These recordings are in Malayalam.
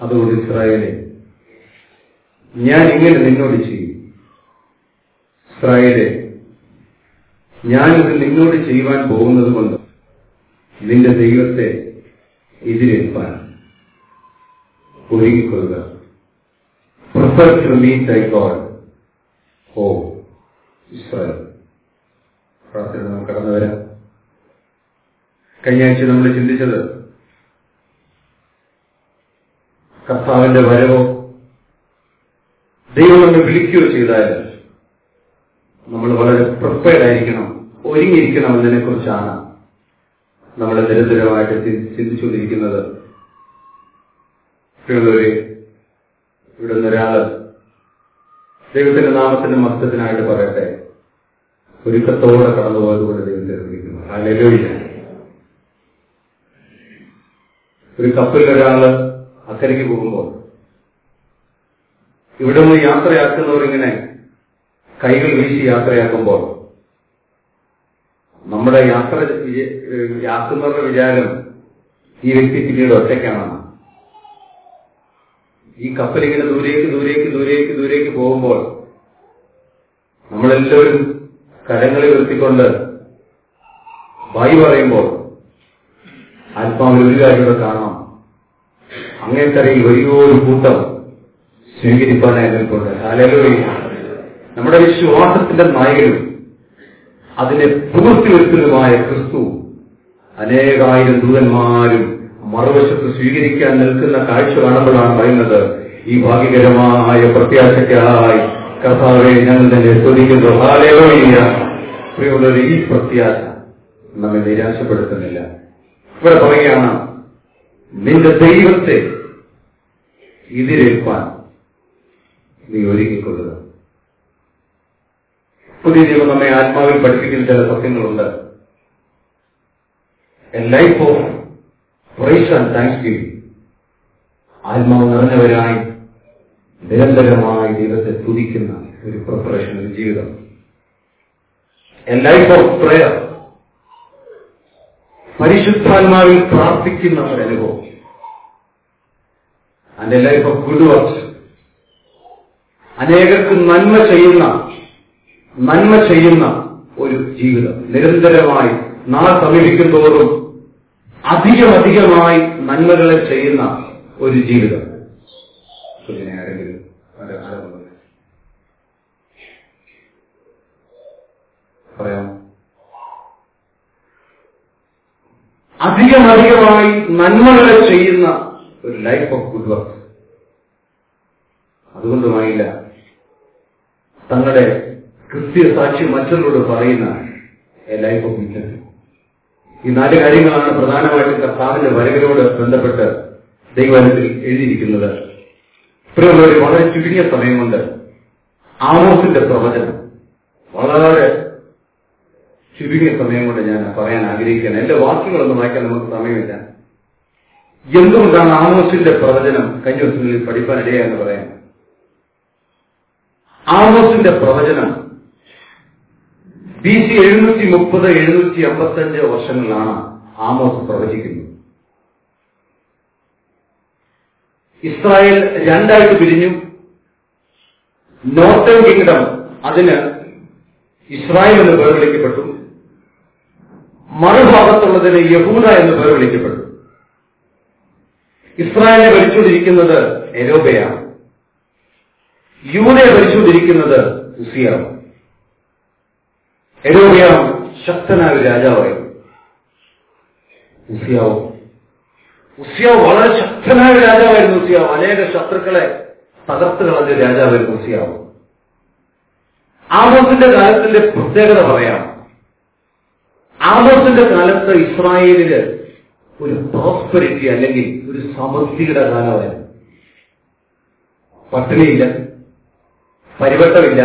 അതുകൊണ്ട് ഇസ്രായേലെ ഞാൻ ഇങ്ങനെ നിന്നോട് ചെയ്യും ഇസ്രായേലെ ഞാനിത് നിന്നോട് ചെയ്യുവാൻ പോകുന്നത് കൊണ്ട് നിന്റെ ദൈവത്തെ എതിരേൽപ്പാൻ ഒരുങ്ങിക്കൊള്ളുക prepare to meet thy God O Israel പ്രാർത്ഥന നമുക്ക് കടന്നു വരാം കഴിഞ്ഞ ആഴ്ച നമ്മൾ ചിന്തിച്ചത് കർത്താവിന്റെ വരവോ ദൈവം നമ്മെ വിളിക്കുകയോ ചെയ്താൽ നമ്മൾ വളരെ പ്രിപ്പയർഡ് ആയിരിക്കണം ഒരുങ്ങിയിരിക്കണം എന്നതിനെ കുറിച്ചാണ് നമ്മൾ നിരന്തരമായിട്ട് ചി- ചിന്തിച്ചുകൊണ്ടിരിക്കുന്നത് പ്രിയമുള്ളവരെ ഇവിടെ നിന്നൊരാള് ദൈവത്തിന്റെ നാമത്തിന്റെ മഹത്വത്തിനായിട്ട് പറയട്ടെ ഒരുക്കത്തോടെ കടന്നുപോയതുകൊണ്ട് ദൈവത്തെ വിളിക്കുന്നു ഹല്ലേലൂയ ഒരു കപ്പലിൽ ഒരാള് അക്കരയ്ക്ക് പോകുമ്പോൾ ഇവിടെ നിന്ന് യാത്രയാക്കുന്നവർ ഇങ്ങനെ കൈകൾ വീശി യാത്രയാക്കുമ്പോൾ നമ്മുടെ യാത്ര വിജ- ഏഹ് യാക്കുന്നവരുടെ വിചാരം ഈ വ്യക്തി പിന്നീട് ഒറ്റയ്ക്കാണെന്ന് ഈ കപ്പൽ ഇങ്ങനെ ദൂരേക്ക് ദൂരേക്ക് ദൂരേക്ക് ദൂരേക്ക് പോകുമ്പോൾ നമ്മളെല്ലാവരും കരങ്ങളിൽ ഉയർത്തിക്കൊണ്ട് വായി പറയുമ്പോൾ ആത്മാവിൽ ഒരു കാര്യം കൂടെ കാണാം അങ്ങേക്കരയിൽ വലിയൊരു കൂട്ടം സ്വീകരിപ്പാനായി നിൽപ്പുണ്ട് ഹല്ലേലൂയ നമ്മുടെ വിശ്വാസത്തിന്റെ നായകനും അതിനെ പൂർത്തിവെക്കുന്നതുമായ ക്രിസ്തു അനേകായിരം ദൂതന്മാരും മറുവശത്ത് സ്വീകരിക്കാൻ നിൽക്കുന്ന കാഴ്ച കാണുമ്പോഴാണ് പറയുന്നത് ഈ ഭാഗ്യകരമായ പ്രത്യാശയ്ക്കായി കർത്താവെ ഞങ്ങൾ തന്നെ സ്തുതിക്കുന്നു ഹാലേലൂയ പ്രിയമുള്ളവരെ ഈ പ്രത്യാശ നമ്മെ നിരാശപ്പെടുത്തുന്നില്ല ഇവിടെ പറയുകയാണ് നിന്റെ ദൈവത്തെ എതിരേൽപ്പാൻ നീ ഒരുങ്ങിക്കൊള്ളുക പുതിയ ദൈവം നമ്മെ ആത്മാവിൽ പഠിപ്പിക്കുന്ന ചില സത്യങ്ങളുണ്ട് a life of praise and thanksgiving ആത്മാവ് നിറഞ്ഞവരായി നിരന്തരമായി ദൈവത്തെ തുതിക്കുന്ന ഒരു പ്രിപ്പറേഷൻ ഒരു ജീവിതം എ ലൈഫ് ഓഫ് പ്രയർ പരിശുദ്ധാത്മാവിൽ പ്രാർത്ഥിക്കുന്ന ഒരു അനുഭവം and a life of good works അനേകർക്ക് നന്മ ചെയ്യുന്ന നന്മ ചെയ്യുന്ന ഒരു ജീവിതം നിരന്തരമായി നാളെ സമീപിക്കും തോറും അധികമധികമായി നന്മകളെ ചെയ്യുന്ന ഒരു ജീവിതം കുഞ്ഞിനെ ആരെങ്കിലും ആരെ- ആരെ കൊണ്ടുവന്നേ? പറയാം അധികമധികമായി നന്മകളെ ചെയ്യുന്ന ഒരു ലൈഫ് ഓഫ് ഗുഡ് വർക്ക് അതുകൊണ്ടുമായില്ല തങ്ങളുടെ ക്രിസ്തീയ സാക്ഷി മറ്റുള്ളവരോട് പറയുന്ന എ ലൈഫ് ഓഫ് വിറ്റ്നസ് ഈ നാല് കാര്യങ്ങളാണ് പ്രധാനമായിട്ടും കർത്താവിന്റെ വരവിനോട് ബന്ധപ്പെട്ട് ദൈവത്തിൽ എഴുതിയിരിക്കുന്നത് പ്രിയമുള്ളവർ വളരെ ചുരുങ്ങിയ സമയം കൊണ്ട് ആമോസിന്റെ പ്രവചനം വളരെ ചുരുങ്ങിയ സമയം കൊണ്ട് ഞാൻ പറയാൻ ആഗ്രഹിക്കുകയാണ് എന്റെ വാക്യങ്ങളൊന്നും വായിക്കാൻ നമുക്ക് സമയമില്ല എന്തുകൊണ്ടാണ് ആമോസിന്റെ പ്രവചനം കഴിഞ്ഞ ദിവസങ്ങളിൽ പഠിപ്പാൻ ഇടയാന്ന് പറയാൻ ആമോസിന്റെ പ്രവചനം ബി സി എഴുന്നൂറ്റി മുപ്പത് എഴുന്നൂറ്റി അമ്പത്തഞ്ച് വർഷങ്ങളിലാണ് ആമോസ് പ്രവചിക്കുന്നത് ഇസ്രായേൽ രണ്ടായിട്ട് പിരിഞ്ഞു നോർത്തേൺ കിങ്ഡം അതിന് ഇസ്രായേൽ എന്ന് പേർ വിളിക്കപ്പെട്ടു മറുഭാഗത്തുള്ളതിന് യഹൂദ എന്ന് പേർ വിളിക്കപ്പെട്ടു ഇസ്രായേലിനെ ഭരിച്ചുകൊണ്ടിരിക്കുന്നത് എരോബയാണ് യൂതയെ ഭരിച്ചുകൊണ്ടിരിക്കുന്നത് ഉസിയാവ് എരോബിയാം ശക്തനായ ഒരു രാജാവായിരുന്നു ഉസിയാവ് ഉസിയാവ് വളരെ ശക്തനായ ഒരു രാജാവായിരുന്നു ഉസിയാവ് അനേക ശത്രുക്കളെ തകർത്ത് കളഞ്ഞ ഒരു രാജാവായിരുന്നു ഉസിയാവ് ആമോസിന്റെ കാലത്തിന്റെ പ്രത്യേകത പറയാം ആമോസിന്റെ കാലത്ത് ഇസ്രായേലിന് ഒരു പ്രോസ്പെരിറ്റി അല്ലെങ്കിൽ ഒരു സമൃദ്ധിയുടെ കാലമായിരുന്നു പട്ടിണിയില്ല പരിവട്ടമില്ല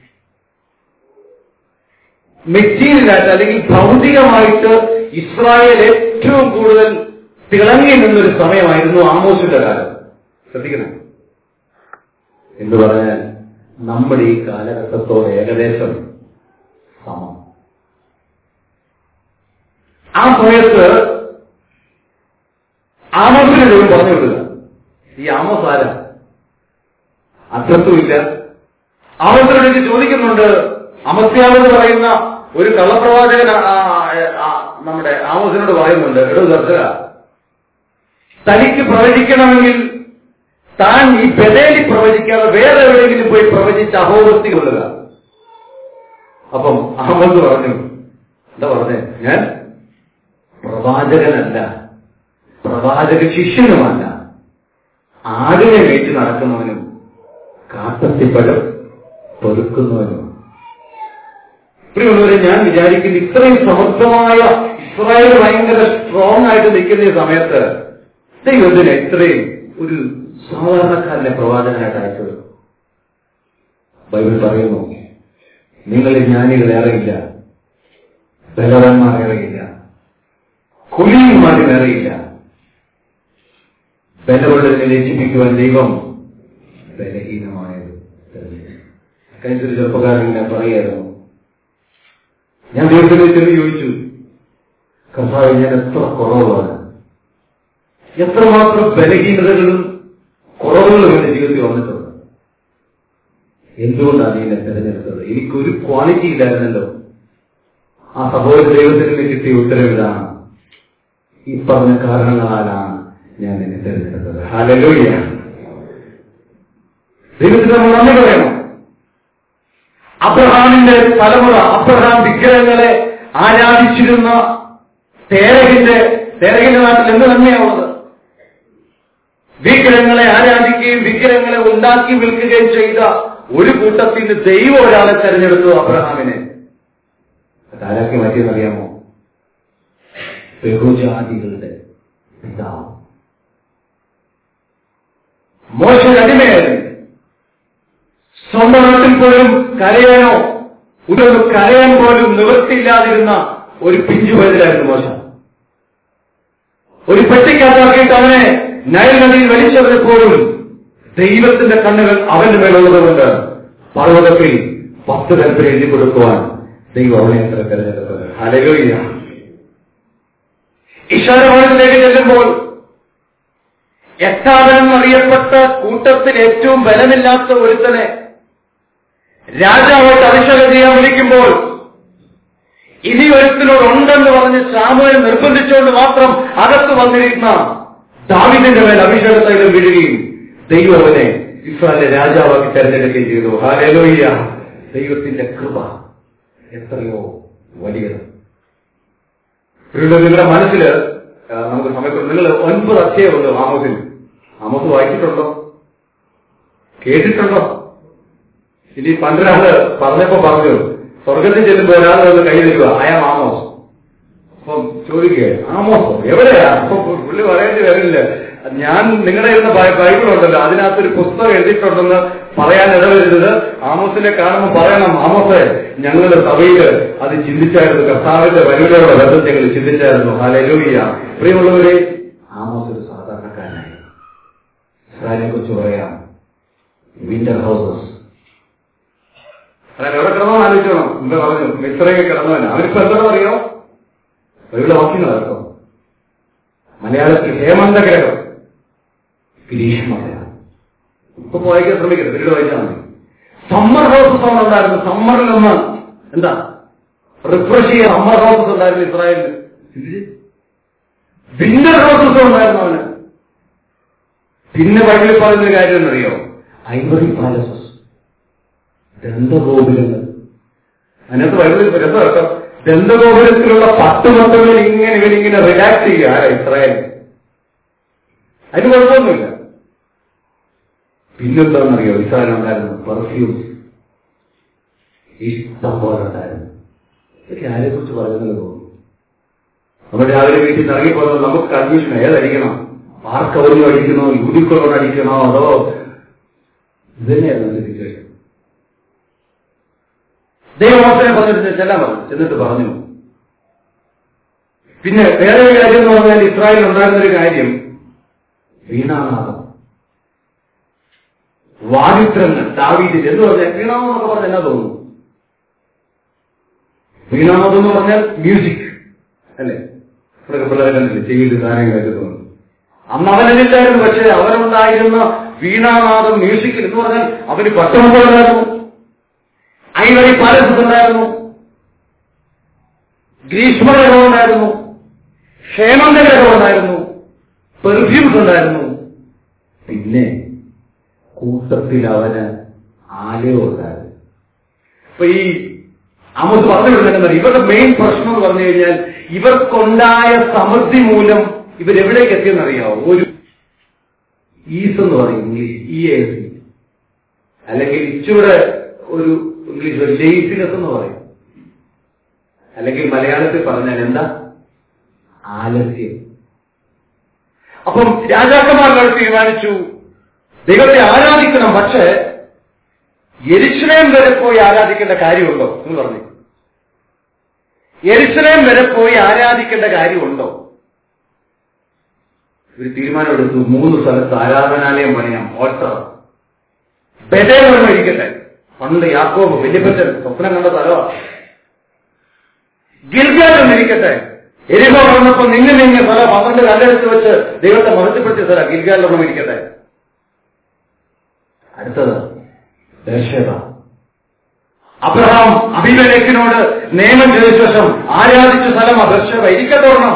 മെറ്റീരിയലായിട്ട് അല്ലെങ്കിൽ ഭൗതികമായിട്ട് ഇസ്രായേൽ ഏറ്റവും കൂടുതൽ തിളങ്ങി നിന്നൊരു സമയമായിരുന്നു ആമോസിന്റെ കാലം ശ്രദ്ധിക്കണം എന്ന് പറഞ്ഞാൽ നമ്മുടെ ഈ കാലഘട്ടത്തോട് ഏകദേശം സമം ആ സമയത്ത് ആമോസിനെ ദൈവം പറഞ്ഞു വിടുക ഈ ആമോസ് ആരാ അർത്ഥത്തുമില്ല ആമോസിനോട് ചോദിക്കുന്നുണ്ട് അമസ്യാവെന്ന് പറയുന്ന ഒരു കള്ളപ്രവാചകൻ ആ, ആ, ആ, നമ്മുടെ ആമോസിനോട് പറയുന്നുണ്ട് എടോ ദർശക തനിക്ക് പ്രവചിക്കണമെങ്കിൽ താൻ ഈ ബദേലി പ്രവചിക്കാതെ വേറെ എവിടെയെങ്കിലും പോയി പ്രവചിച്ച് അഹോവൃത്തി കൊള്ളുക അപ്പം അഹമ്മദ് പറഞ്ഞു എന്താ പറഞ്ഞേ ഞാൻ പ്രവാചകനല്ല പ്രവാചക ശിഷ്യനുമല്ല ആടിനെ മേച്ച് നടക്കുന്നവനും കാട്ടത്തിപ്പഴം പൊറുക്കുന്നവനും പ്രിയമുള്ളവരെ ഞാൻ വിചാരിക്കുന്നു ഇത്രയും സമർത്ഥമായ ഇസ്രായേൽ ഭയങ്കര സ്ട്രോങ് ആയിട്ട് നിൽക്കുന്ന ഈ സമയത്ത് ദൈവത്തിന് ഇത്രയും ഒരു സാധാരണക്കാരനെ പ്രവാചകനായിട്ട് അയച്ചത് ബൈബിൾ പറയുന്നു നിങ്ങളിൽ ജ്ഞാനികളേറെയില്ല ബലവാന്മാരേറെയില്ല കുലിയന്മാരുമേറെയില്ല ബലമുള്ളതിനെ ലജ്ജിപ്പിക്കുവാൻ ദൈവം ബലഹീനമായത് തെരഞ്ഞെടുത്തു. കഴിഞ്ഞ ഒരു ചെറുപ്പക്കാരൻ ഞാൻ പറയായിരുന്നു ഞാൻ ദൈവത്തിനെ ചെന്ന് ചോദിച്ചു കർത്താവ് ഞാൻ എത്ര കുറവാണ് എത്രമാത്രം ബലഹീനതകളും കുറവുകളും എന്റെ ജീവിതത്തിൽ വന്നിട്ടുണ്ട് എന്തുകൊണ്ടാണ് നീ എന്നെ തിരഞ്ഞെടുത്തത് എനിക്കൊരു ക്വാളിറ്റി ഇല്ലായിരുന്നല്ലോ ആ സഹോദര ദൈവത്തിൽ നിന്ന് കിട്ടിയ ഉത്തരവ് ഇതാണ് ഈ പറഞ്ഞ കാരണങ്ങളാലാണ് ഞാൻ നിന്നെ തിരഞ്ഞെടുത്തത് ഹലലൂയ ദൈവത്തിന് നമ്മൾ നന്ദി പറയണം അബ്രഹാമിന്റെ തലമുറ അബ്രഹാം വിഗ്രഹങ്ങളെ ആരാധിച്ചിരുന്ന തേരകിന്റെ തേരകിന്റെ നാട്ടിൽ എന്ത് തന്നെയാണുള്ളത് വിഗ്രഹങ്ങളെ ആരാധിക്കുകയും വിഗ്രഹങ്ങളെ ഉണ്ടാക്കി വിൽക്കുകയും ചെയ്ത ഒരു കൂട്ടത്തിൽ നിന്ന് ദൈവം ഒരാളെ തെരഞ്ഞെടുത്തു അബ്രഹാമിനെ അതാരാക്കി മാറ്റിയെന്നറിയാമോ ബഹുജാതികളുടെ പിതാവ് മോശം അടിമയായിരുന്നു സ്വന്തം നാട്ടിൽ പോലും കരയാനോ ഒരു കരയാൻ പോലും നിവൃത്തിയില്ലാതിരുന്ന ഒരു പിഞ്ചു പൈതലായിരുന്നു മോശം ഒരു പെട്ടിക്കകത്താക്കിയിട്ട് അവനെ നയൽ നദിയിൽ വലിച്ചവരെപ്പോഴും ദൈവത്തിന്റെ കണ്ണുകൾ അവന്റെ മേലുള്ളതുകൊണ്ട് പർവ്വതത്തിൽ പത്ത് കൽപ്പന എഴുതി കൊടുക്കുവാൻ ദൈവം അവനെ എത്ര തെരഞ്ഞെടുത്തത് ഹലലോയ്യ ഇഷാരവാണിലേക്ക് ചെല്ലുമ്പോൾ എട്ടാവനെന്നറിയപ്പെട്ട കൂട്ടത്തിൽ ഏറ്റവും ബലമില്ലാത്ത ഒരുത്തനെ രാജാവായിട്ട് അഭിഷേകം ചെയ്യാൻ വിളിക്കുമ്പോൾ ഇനി ഒരുത്തിനോട് ഉണ്ടെന്ന് പറഞ്ഞ് സാമുവൽ നിർബന്ധിച്ചുകൊണ്ട് മാത്രം അകത്ത് വന്നിരുന്ന ദാവിദിന്റെ മേൽ അഭിഷേക തൈലം വീഴുകയും ദൈവം അവനെ ഇസ്രായേലിലെ രാജാവാക്കി തെരഞ്ഞെടുക്കുകയും ചെയ്തു ഹാലേലോയ്യ ദൈവത്തിന്റെ കൃപ എത്രയോ വലിയത് ഇവിടെ നിങ്ങളുടെ മനസ്സിൽ ആ, നമുക്ക് സമയത്ത് നിങ്ങൾ ഒൻപത് അധ്യായമുണ്ട് ആമോസിൽ ആമോസ് വായിച്ചിട്ടുണ്ടോ കേട്ടിട്ടുണ്ടോ ഇനി പണ്ടൊരാള് പറഞ്ഞപ്പോ പറഞ്ഞു സ്വർഗത്തിൽ ചെല്ലുമ്പോൾ ഒരാൾ വന്ന് കൈ തരുക അയാം ആമോസ് അപ്പം ചോദിക്കുക ആമോസോ എവിടെയാ അപ്പൊ പുള്ളി പറയേണ്ടി വരില്ല ഞാൻ നിങ്ങളുടെ ഇരുന്ന ബൈബിൾ ഉണ്ടല്ലോ അതിനകത്തൊരു പുസ്തകം എഴുതിയിട്ടുണ്ടെന്ന് പറയാൻ ഇടവരുന്നത് ആമോസിനെ കാണുമ്പോൾ പറയണം ആമോസെ ഞങ്ങളുടെ സഭയിൽ അത് ചിന്തിച്ചായിരുന്നു കർത്താവിന്റെ വരികളോടെ ബന്ധം ഞങ്ങൾ ചിന്തിച്ചായിരുന്നു ഹാലൂയ്യ പ്രിയമുള്ളവരെ ആമോസ് ഒരു സാധാരണക്കാരനായി ഇസ്രായേലിനെ കുറിച്ച് പറയാം വിന്റർ ഹൗസസ് അതായത് എവിടെ കിടന്നോ ആലോചിക്കണം എന്താ പറഞ്ഞു മിത്രയൊക്കെ കിടന്നവൻ അവരിപ്പോ എന്താ അറിയോ ബൈബിളെ വാക്യങ്ങൾ കേട്ടോ മലയാളത്തിൽ ഹേമന്തഗ്രഹം ഗ്രീഷ്മത ഇപ്പൊ വായിക്കാൻ ശ്രമിക്കരുത് പിന്നീട് വായിച്ചാൽ മതി സമ്മർ ഹൗസസ് ആണ് ഉണ്ടായിരുന്നു സമ്മറിൽ ഒന്ന് എന്താ റിഫ്രഷ് ചെയ്യാൻ സമ്മർ ഹൗസസ് ഉണ്ടായിരുന്നു ഇസ്രായേലിന് വിന്റർ ഹൗസസ് ഉണ്ടായിരുന്നു അവന് പിന്നെ ബൈബിളിൽ പറയുന്ന ഒരു കാര്യം എന്നറിയോ ഐവറി പാലസസ് ദന്തഗോപുരങ്ങൾ അതിനകത്ത് ബൈബിളിൽ രസം കേട്ടോ ദന്തഗോപുരത്തിലുള്ള പട്ടുമത്തങ്ങൾ ഇങ്ങനെ ഇവരിങ്ങനെ റിലാക്സ് ചെയ്യുക ആരാ ഇസ്രായേൽ അതിന് കുഴപ്പമൊന്നുമില്ല പിന്നെന്താണെന്നറിയോ ഇസ്രായേൽ ഉണ്ടായിരുന്നു പെർഫ്യൂംസ് ഇഷ്ടം പോലെ ഉണ്ടായിരുന്നു ഇതൊക്കെ ആരെ കുറിച്ച് പറയുന്നത് തോന്നുന്നു നമ്മൾ രാവിലെ വീട്ടിൽ നിന്ന് ഇറങ്ങിപ്പോകുന്നത് നമുക്ക് കൺഫ്യൂഷൻ ഏതടിക്കണം ആർക്കവരും അടിക്കണോ യൂണിക്കോളോട് അടിക്കണോ അതോ ഇത് തന്നെയായിരുന്നു എന്റെ സിറ്റുവേഷൻ ദൈവമോസനെ പറഞ്ഞിട്ട് ചെല്ലാൻ പറഞ്ഞു ചെന്നിട്ട് പറഞ്ഞു പിന്നെ വേറെ ഒരു കാര്യം എന്ന് പറഞ്ഞാൽ ഇസ്രായേലിൽ ഉണ്ടായിരുന്ന ഒരു കാര്യം വീണാനാഥം വാദിത്രങ്ങൾ ദാവീദിൽ എന്ന് പറഞ്ഞാൽ വീണാമം എന്നൊക്കെ പറഞ്ഞാൽ എന്നാ തോന്നുന്നു വീണാമതം എന്ന് പറഞ്ഞാൽ മ്യൂസിക് അല്ലേ ഇവിടെ പിള്ളേരെ കണ്ടില്ലേ ചെവിയിൽ സാധനങ്ങളൊക്കെ തോന്നുന്നു അന്ന് അവനില്ലായിരുന്നു പക്ഷേ അവനുണ്ടായിരുന്ന വീണാനാഥം മ്യൂസിക്കിൽ എന്ന് പറഞ്ഞാൽ അവന് പട്ടമക്കളുണ്ടായിരുന്നു ഐവറി പാലസ് ഉണ്ടായിരുന്നു ഗ്രീഷ്മഗ്രഹം ഉണ്ടായിരുന്നു ക്ഷേമന്തഗ്രഹം ഉണ്ടായിരുന്നു പെർഫ്യൂംസ് ഉണ്ടായിരുന്നു പിന്നെ കൂട്ടത്തിൽ അവന് ആലയം ഉണ്ടായിരുന്നു അപ്പൊ ഈ അമത് പറഞ്ഞു വിടുന്നത് ഇവരുടെ മെയിൻ പ്രശ്നം എന്ന് പറഞ്ഞു കഴിഞ്ഞാൽ ഇവർക്കുണ്ടായ സമൃദ്ധി മൂലം ഇവരെവിടേക്ക് എത്തിയെന്നറിയാവോ ഒരു ഈസ് എന്ന് പറയും ഇംഗ്ലീഷ് ഇ എസ് അല്ലെങ്കിൽ ഇച്ചിവിടെ ഒരു ഇംഗ്ലീഷ് ഒരു ലേസിനെസ് എന്ന് പറയും അല്ലെങ്കിൽ മലയാളത്തിൽ പറഞ്ഞാൽ എന്താ ആലസ്യം അപ്പം രാജാക്കന്മാർ തീരുമാനിച്ചു ദൈവത്തെ ആരാധിക്കണം പക്ഷേ എരിശ്രയം വരെ പോയി ആരാധിക്കേണ്ട കാര്യമുണ്ടോ എന്ന് പറഞ്ഞു എരിശ്രയം വരെ പോയി ആരാധിക്കേണ്ട കാര്യമുണ്ടോ ഒരു തീരുമാനമെടുത്തു മൂന്ന് സ്ഥലത്ത് ആരാധനാലയം പണിയാം ഓൾട്ടർ ബെതേൽ ഇരിക്കട്ടെ പണ്ട് യാക്കോബ് വലിയപ്പറ്റൻ സ്വപ്നം കണ്ട സ്ഥലമാണ് ഗിൽഗാൽ ഇരിക്കട്ടെ എരിഹോ വന്നപ്പോ നിങ്ങൾ നിങ്ങൾ സ്ഥലം പന്ത്രണ്ട് കല്ലെടുത്ത് വെച്ച് ദൈവത്തെ മഹത്വപ്പെടുത്തിയ സ്ഥലം ഗിൽഗാലിലൊന്നും ഇരിക്കട്ടെ അടുത്തത് ബേർഷേബ അബ്രഹാം അഭിമലേഖിനോട് നിയമം ചെയ്ത ശേഷം ആരാധിച്ച സ്ഥലം ബേർഷേബ ഇരിക്കത്തോണം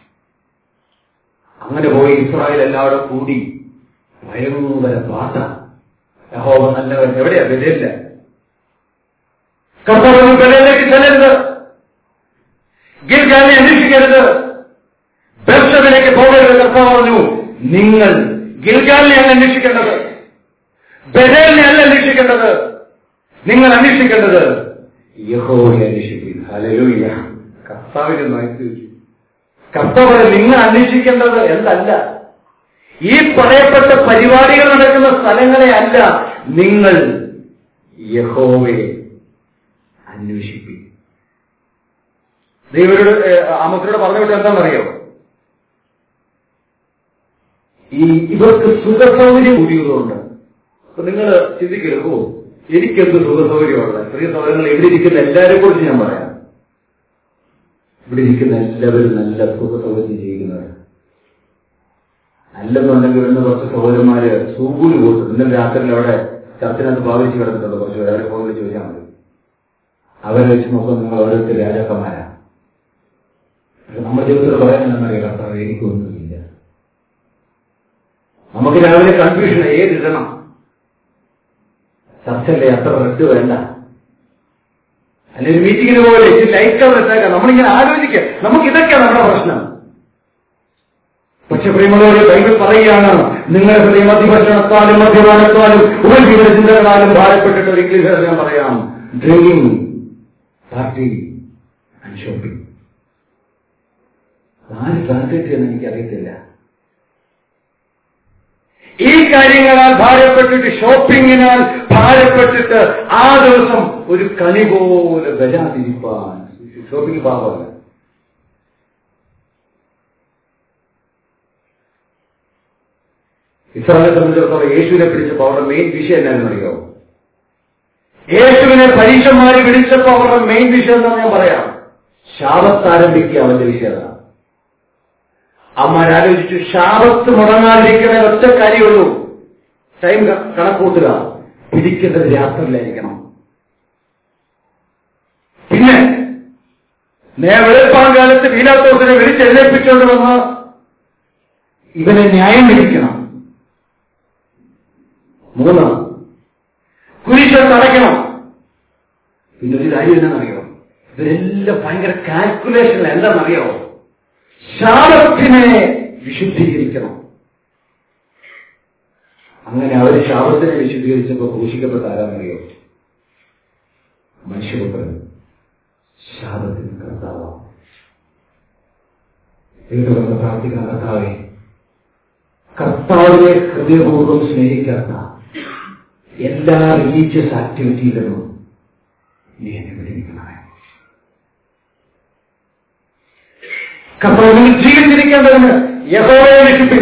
അങ്ങനെ പോയി ഇസ്രായേൽ എല്ലാവരും കൂടി ഭയങ്കര പാട്ട യഹോവ നല്ലവൻ എവിടെയാ വിലയില്ല കർത്താവ് വിലയിലേക്ക് ചെല്ലരുത് ഗിൽഗാലിനെ അന്വേഷിക്കരുത് ബേർഷബിലേക്ക് പോകരുത് കർത്താവ് പറഞ്ഞു നിങ്ങൾ ഗിൽഗാലിനെ അല്ല അന്വേഷിക്കേണ്ടത് ബദേലിനെ അല്ല അന്വേഷിക്കേണ്ടത് നിങ്ങൾ അന്വേഷിക്കേണ്ടത് യഹോവയെ അന്വേഷിക്കും ഹലലൂയ കർത്താവിനെ നോക്കി കർത്താവ് നിങ്ങൾ അന്വേഷിക്കേണ്ടത് എന്തല്ല ഈ പറയപ്പെട്ട പരിപാടികൾ നടക്കുന്ന സ്ഥലങ്ങളെ അല്ല നിങ്ങൾ യഹോവയെ അന്വേഷിക്കും ദൈവരോട് ആമത്തിനോട് പറഞ്ഞു വിട്ട് എന്താണെന്നറിയോ ഈ ഇവർക്ക് സുഖസൗകര്യം കൂടിയതുകൊണ്ട് അപ്പൊ നിങ്ങൾ ചിന്തിക്കരുത് ഓ എനിക്കെന്ത് സുഖസൗകര്യമുള്ള ചെറിയ സൗകര്യങ്ങൾ ഇവിടെ ഇരിക്കുന്ന എല്ലാവരെ കുറിച്ച് ഞാൻ പറയാം ഇവിടെ ഇരിക്കുന്ന എല്ലാവരും നല്ല സുഖസൗകര്യം ജീവിക്കുന്നവർ അല്ലെന്നുണ്ടെങ്കിൽ ഇവിടുന്ന് കുറച്ച് സഹോദരന്മാര് സൂകൂല് കൊടുത്തു ഇന്നലെ രാത്രിയിൽ അവിടെ ചർച്ചിനകത്ത് ഭാവിച്ച് കിടന്നിട്ടുണ്ട് കുറച്ച് പേര് അവരെ ഫോണിൽ ചോദിച്ചാൽ മതി അവരെ വെച്ച് നോക്കുമ്പോൾ നിങ്ങൾ ഓരോരുത്തർ രാജാക്കന്മാരാ നമ്മുടെ ജീവിതത്തിൽ പറയാനെന്നറിയാം കർത്താവ് എനിക്കൊന്നുമില്ല നമുക്ക് രാവിലെ കൺഫ്യൂഷൻ ഏതിടണം ചർച്ചല്ലേ അത്ര റെഡ് വേണ്ട അല്ലെങ്കിൽ മീറ്റിങ്ങിന് പോലെ ലൈറ്റ് വെച്ചേക്കാം നമ്മളിങ്ങനെ ആലോചിക്കുക നമുക്ക് ഇതൊക്കെയാണ് നമ്മുടെ പ്രശ്നം പക്ഷെ പ്രിയമുള്ളവരെ ബൈബിൾ പറയുകയാണ് നിങ്ങളുടെ ഹൃദയം മധ്യഭക്ഷണത്താലും മദ്യപാനത്താലും ഉപജീവന ചിന്തകളാലും ഭാരപ്പെട്ടിട്ട് ഒരു ഇംഗ്ലീഷ് ഞാൻ പറയാം ഡ്രിങ്കിങ് പാർട്ടി ആൻഡ് ഷോപ്പിംഗ് ആര് ട്രാൻസ്ലേറ്റ് ചെയ്യുന്ന എനിക്കറിയത്തില്ല ഈ കാര്യങ്ങളാൽ ഭാരപ്പെട്ടിട്ട് ഷോപ്പിങ്ങിനാൽ ഭാരപ്പെട്ടിട്ട് ആ ദിവസം ഒരു കണി പോലെ വരാതിരിപ്പാൻ ഷോപ്പിംഗ് പാപമല്ല ഇസ്രായേലിനെ സംബന്ധിച്ചിടത്തോളം യേശുവിനെ പിടിച്ചപ്പോൾ അവരുടെ മെയിൻ വിഷയം എന്നാണെന്ന് അറിയോ യേശുവിനെ പരീക്ഷന്മാരെ വിളിച്ചപ്പോൾ അവരുടെ മെയിൻ വിഷയം എന്താണെന്ന് ഞാൻ പറയാം ശാപത്ത് ആരംഭിക്കുക അവന്റെ വിഷയത അമ്മമാരാലോചിച്ചു ശാപത്ത് മുടങ്ങാതിരിക്കുന്ന ഒറ്റ കാര്യമുള്ളൂ ടൈം കണക്കൂട്ടുക പിടിക്കേണ്ടത് രാത്രിയിലായിരിക്കണം പിന്നെ നേ വെളുപ്പാങ്കാലത്ത് വീലാത്തോസിനെ വിളിച്ചെഴുന്നേൽപ്പിച്ചുകൊണ്ട് വന്ന് ഇവനെ ന്യായം വിധിക്കണം മൂന്ന് കുരിശത്ത് അടയ്ക്കണം പിന്നെ ഒരു കാര്യം എന്താണെന്നറിയോ ഇവരെല്ലാം ഭയങ്കര കാൽക്കുലേഷൻ എന്താണെന്നറിയോ ശാപത്തിനെ വിശുദ്ധീകരിക്കണം അങ്ങനെ അവർ ശാപത്തിനെ വിശുദ്ധീകരിച്ചപ്പോൾ ക്രൂശിക്കപ്പെട്ട ആരാന്നറിയോ മനുഷ്യപുത്രൻ ശാപത്തിന് കർത്താവാണ് ദൈവത്തെ പ്രാർത്ഥിക്കുന്ന കർത്താവെ കർത്താവിനെ ഹൃദയപൂർവ്വം സ്നേഹിക്കാത്ത എല്ലാ റിലീജിയസ് ആക്ടിവിറ്റിയിലും നീ എന്നെ വിളിക്കണമേ കർത്താവിന് ജീവിച്ചിരിക്കേണ്ടതിന് യഹോവയെ രക്ഷിപ്പിൻ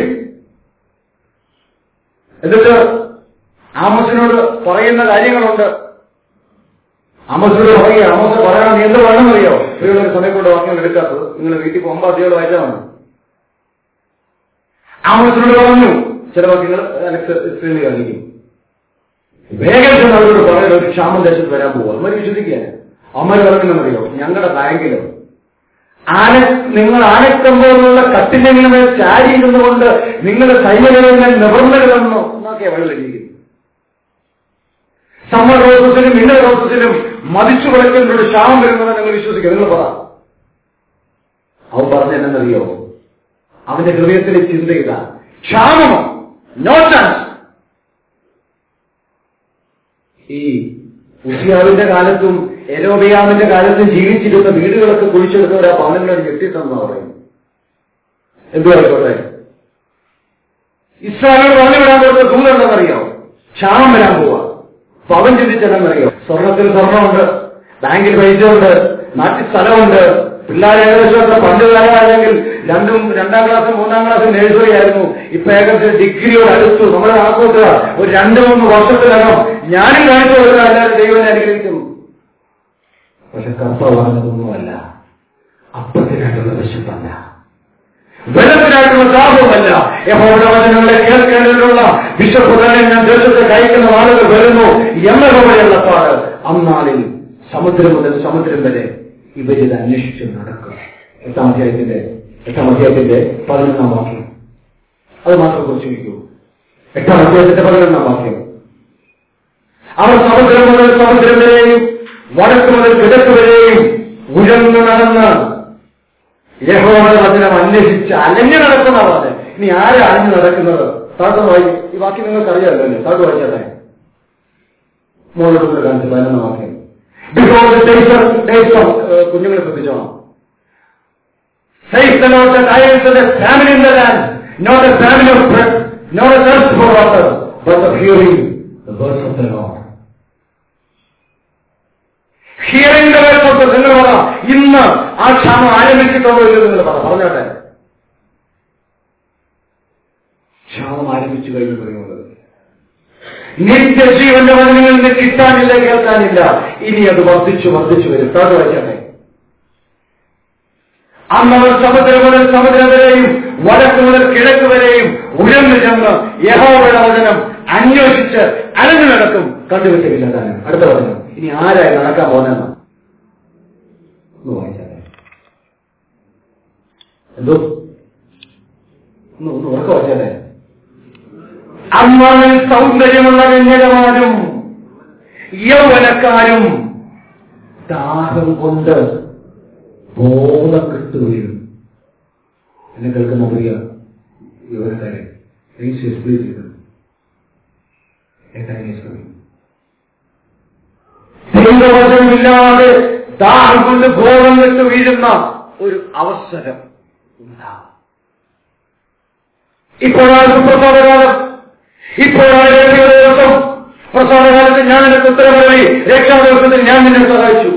എന്നിട്ട് ആമസിനോട് പറയുന്ന കാര്യങ്ങളുണ്ട് ആമസിനോട് പറയുക ആമസ് പറയാൻ നീ എന്ത് വേണമെന്നറിയോ പ്രിയമുള്ള സമയം കൊണ്ട് വാക്യങ്ങൾ എടുക്കാത്തത് നിങ്ങൾ വീട്ടിൽ പോകുമ്പോൾ അതിയോട് വായിച്ചാൽ മതി ആമോസിനോട് പറഞ്ഞു ചില വാക്യങ്ങൾ അലക്സ് സ്ക്രീനിൽ കാണിക്കും വേഗം ചെന്ന് അവരോട് പറയുന്നത് ഒരു ക്ഷാമം ദേശത്ത് വരാൻ പോകുക അമ്മ വിശ്വസിക്കുകയാണ് അമ്മ പറഞ്ഞെന്നറിയോ ഞങ്ങളുടെ ബാങ്കിലോ ആന നിങ്ങൾ ആനക്കമ്പോലുള്ള കട്ടിലിങ്ങനെ മേൽ ചാരി ഇരുന്നുകൊണ്ട് നിങ്ങളുടെ സൈന്യങ്ങളിൽ നിവർന്നു കിടന്നോ എന്നൊക്കെ വെള്ളം എഴുതിയിരിക്കുന്നു സമ്മർ റോസസിനും വിന്റർ റോസസിനും മതിച്ചു കളയ്ക്കുന്നതിലൂടെ ക്ഷാമം വരുമെന്ന് നിങ്ങൾ വിശ്വസിക്കുക നിങ്ങൾ പറ അവൻ പറഞ്ഞെന്നറിയോ അവന്റെ ഹൃദയത്തിലെ ചിന്ത ഇതാ ക്ഷാമമോ നോ ചാൻസ് ഈ ഉസിയാവിന്റെ കാലത്തും എരോബിയാമിന്റെ കാലത്തും ജീവിച്ചിരുന്ന വീടുകളൊക്കെ കുഴിച്ചെടുത്തവർ ആ ഭവനങ്ങളോട് ഞെട്ടിട്ടെന്നാ പറയും എന്തുവായിക്കോട്ടെ ഇസ്രായേലോട് പറഞ്ഞു വിടാൻ കൊടുത്ത ദൂരം എന്താണെന്നറിയോ ക്ഷാമം വരാൻ പോവാ അപ്പൊ അവൻ ചിന്തിച്ചെന്നറിയോ സ്വർണത്തിൽ സ്വർണമുണ്ട് ബാങ്കിൽ പൈസയുണ്ട് നാട്ടിൽ സ്ഥലമുണ്ട് പിള്ളേർ ഏകദേശം പണ്ട് കാലമാണെങ്കിൽ രണ്ടും രണ്ടാം ക്ലാസ് മൂന്നാം ക്ലാസ് നേഴ്സറി ആയിരുന്നു ഇപ്പൊ ഏകദേശം ഡിഗ്രിയോട് അടുത്തു നമ്മൾ കണക്കൂട്ടുക ഒരു രണ്ട് മൂന്ന് വർഷത്തിനകം ഞാനും കാണിച്ചു കൊടുക്കുക എല്ലാവരും ദൈവനെ അനുഗ്രഹിക്കും പക്ഷെ കർത്താവ് പറഞ്ഞതൊന്നുമല്ല അപ്പത്തിനായിട്ടുള്ള വിശുദ്ധല്ല വെള്ളത്തിനായിട്ടുള്ള ദാഹവുമല്ല യഹോവയുടെ വചനങ്ങളെ കേൾക്കേണ്ടതിനുള്ള വിശ്വപ്രധാനം ഞാൻ ദേശത്തെ കഴിക്കുന്ന ആളുകൾ വരുന്നു എന്നതുപോലെയുള്ള പാട് അന്നാളിൽ സമുദ്രം മുതൽ സമുദ്രം വരെ ഇവരിത് അന്വേഷിച്ച് നടക്കും എട്ടാം അധ്യായത്തിന്റെ എട്ടാം അധ്യായത്തിന്റെ പതിനൊന്നാം വാക്യം അത് മാത്രം കുറിച്ച് വയ്ക്കൂ എട്ടാം അധ്യായത്തിന്റെ പതിനൊന്നാം വാക്യം അവർ സമുദ്രം മുതൽ സമുദ്രം വരെയും വടക്ക് മുതൽ കിഴക്ക് വരെയും ഉയർന്നു നടന്ന് യഹോവയുടെ വചനം അന്വേഷിച്ച് അലഞ്ഞു നടക്കുന്ന പോലെ ഇനി ആരാ അലഞ്ഞു നടക്കുന്നത് താഴ്ത്ത വായി ഈ വാക്യം നിങ്ങൾക്ക് അറിയാമല്ലോ അല്ലേ താഴ്ത്ത വായിച്ചല്ലേ മോളോട് കാണിച്ചു പതിനൊന്നാം വാക്യം Because the days of, days of uh, കുഞ്ഞുങ്ങളെ ശ്രദ്ധിച്ചോണം Says the Lord that I am the famine in the land, not a famine of bread, not a thirst for water, but of hearing the words of the Lord. Hearing the words of the നിങ്ങൾ പറ ഇന്ന് ആ ക്ഷാമം ആരംഭിച്ചിട്ടുണ്ടോ എന്ന് നിങ്ങൾ പറ പറഞ്ഞോട്ടെ ക്ഷാമം ആരംഭിച്ചു കഴിഞ്ഞു പറയുന്നത് നിത്യജീവന്റെ വചനങ്ങളിൽ നിന്ന് കിട്ടാനില്ല കേൾക്കാനില്ല ഇനി അത് വർദ്ധിച്ചു വർദ്ധിച്ചു വരും താഴെ വായിച്ചാട്ടെ അന്നവർ സമുദ്രം മുതൽ സമുദ്രം വരെയും വടക്ക് മുതൽ കിഴക്ക് വരെയും ഉയർന്നു ചെന്ന് യഹോവയുടെ വചനം അന്വേഷിച്ച് അലഞ്ഞു നടക്കും കണ്ടുകിട്ടില്ല താനും അടുത്ത വചനം ഇനി ആരായി നടക്കാൻ പോകുന്നതെന്ന് ഒന്ന് വായിച്ചാട്ടെ എന്തോ ഒന്ന് ഒന്ന് ഉറക്ക വായിച്ചാട്ടെ അമ്മാവിൽ സൗന്ദര്യമുള്ള കന്യകമാരും യൗവനക്കാരും ദാഹം കൊണ്ട് ബോധം കിട്ടുകയും എന്നെ കേൾക്കുന്ന പ്രിയ യുവനക്കാരെ പ്ലീസ് എക്സ്പ്ലീസ് ചെയ്തു ദൈവവചനമില്ലാതെ ദാഹം കൊണ്ട് ബോധം കെട്ട് വീഴുന്ന ഒരു അവസരം ഉണ്ടാകും ഇപ്പോഴാണ് പ്രസവകാലം ഇപ്പോഴാണ് രക്ഷയുടെ ദിവസം പ്രസവകാലത്ത് ഞാൻ നിനക്ക് ഉത്തരവാദി രക്ഷാ ദിവസത്തിൽ ഞാൻ നിന്നെ സഹായിച്ചു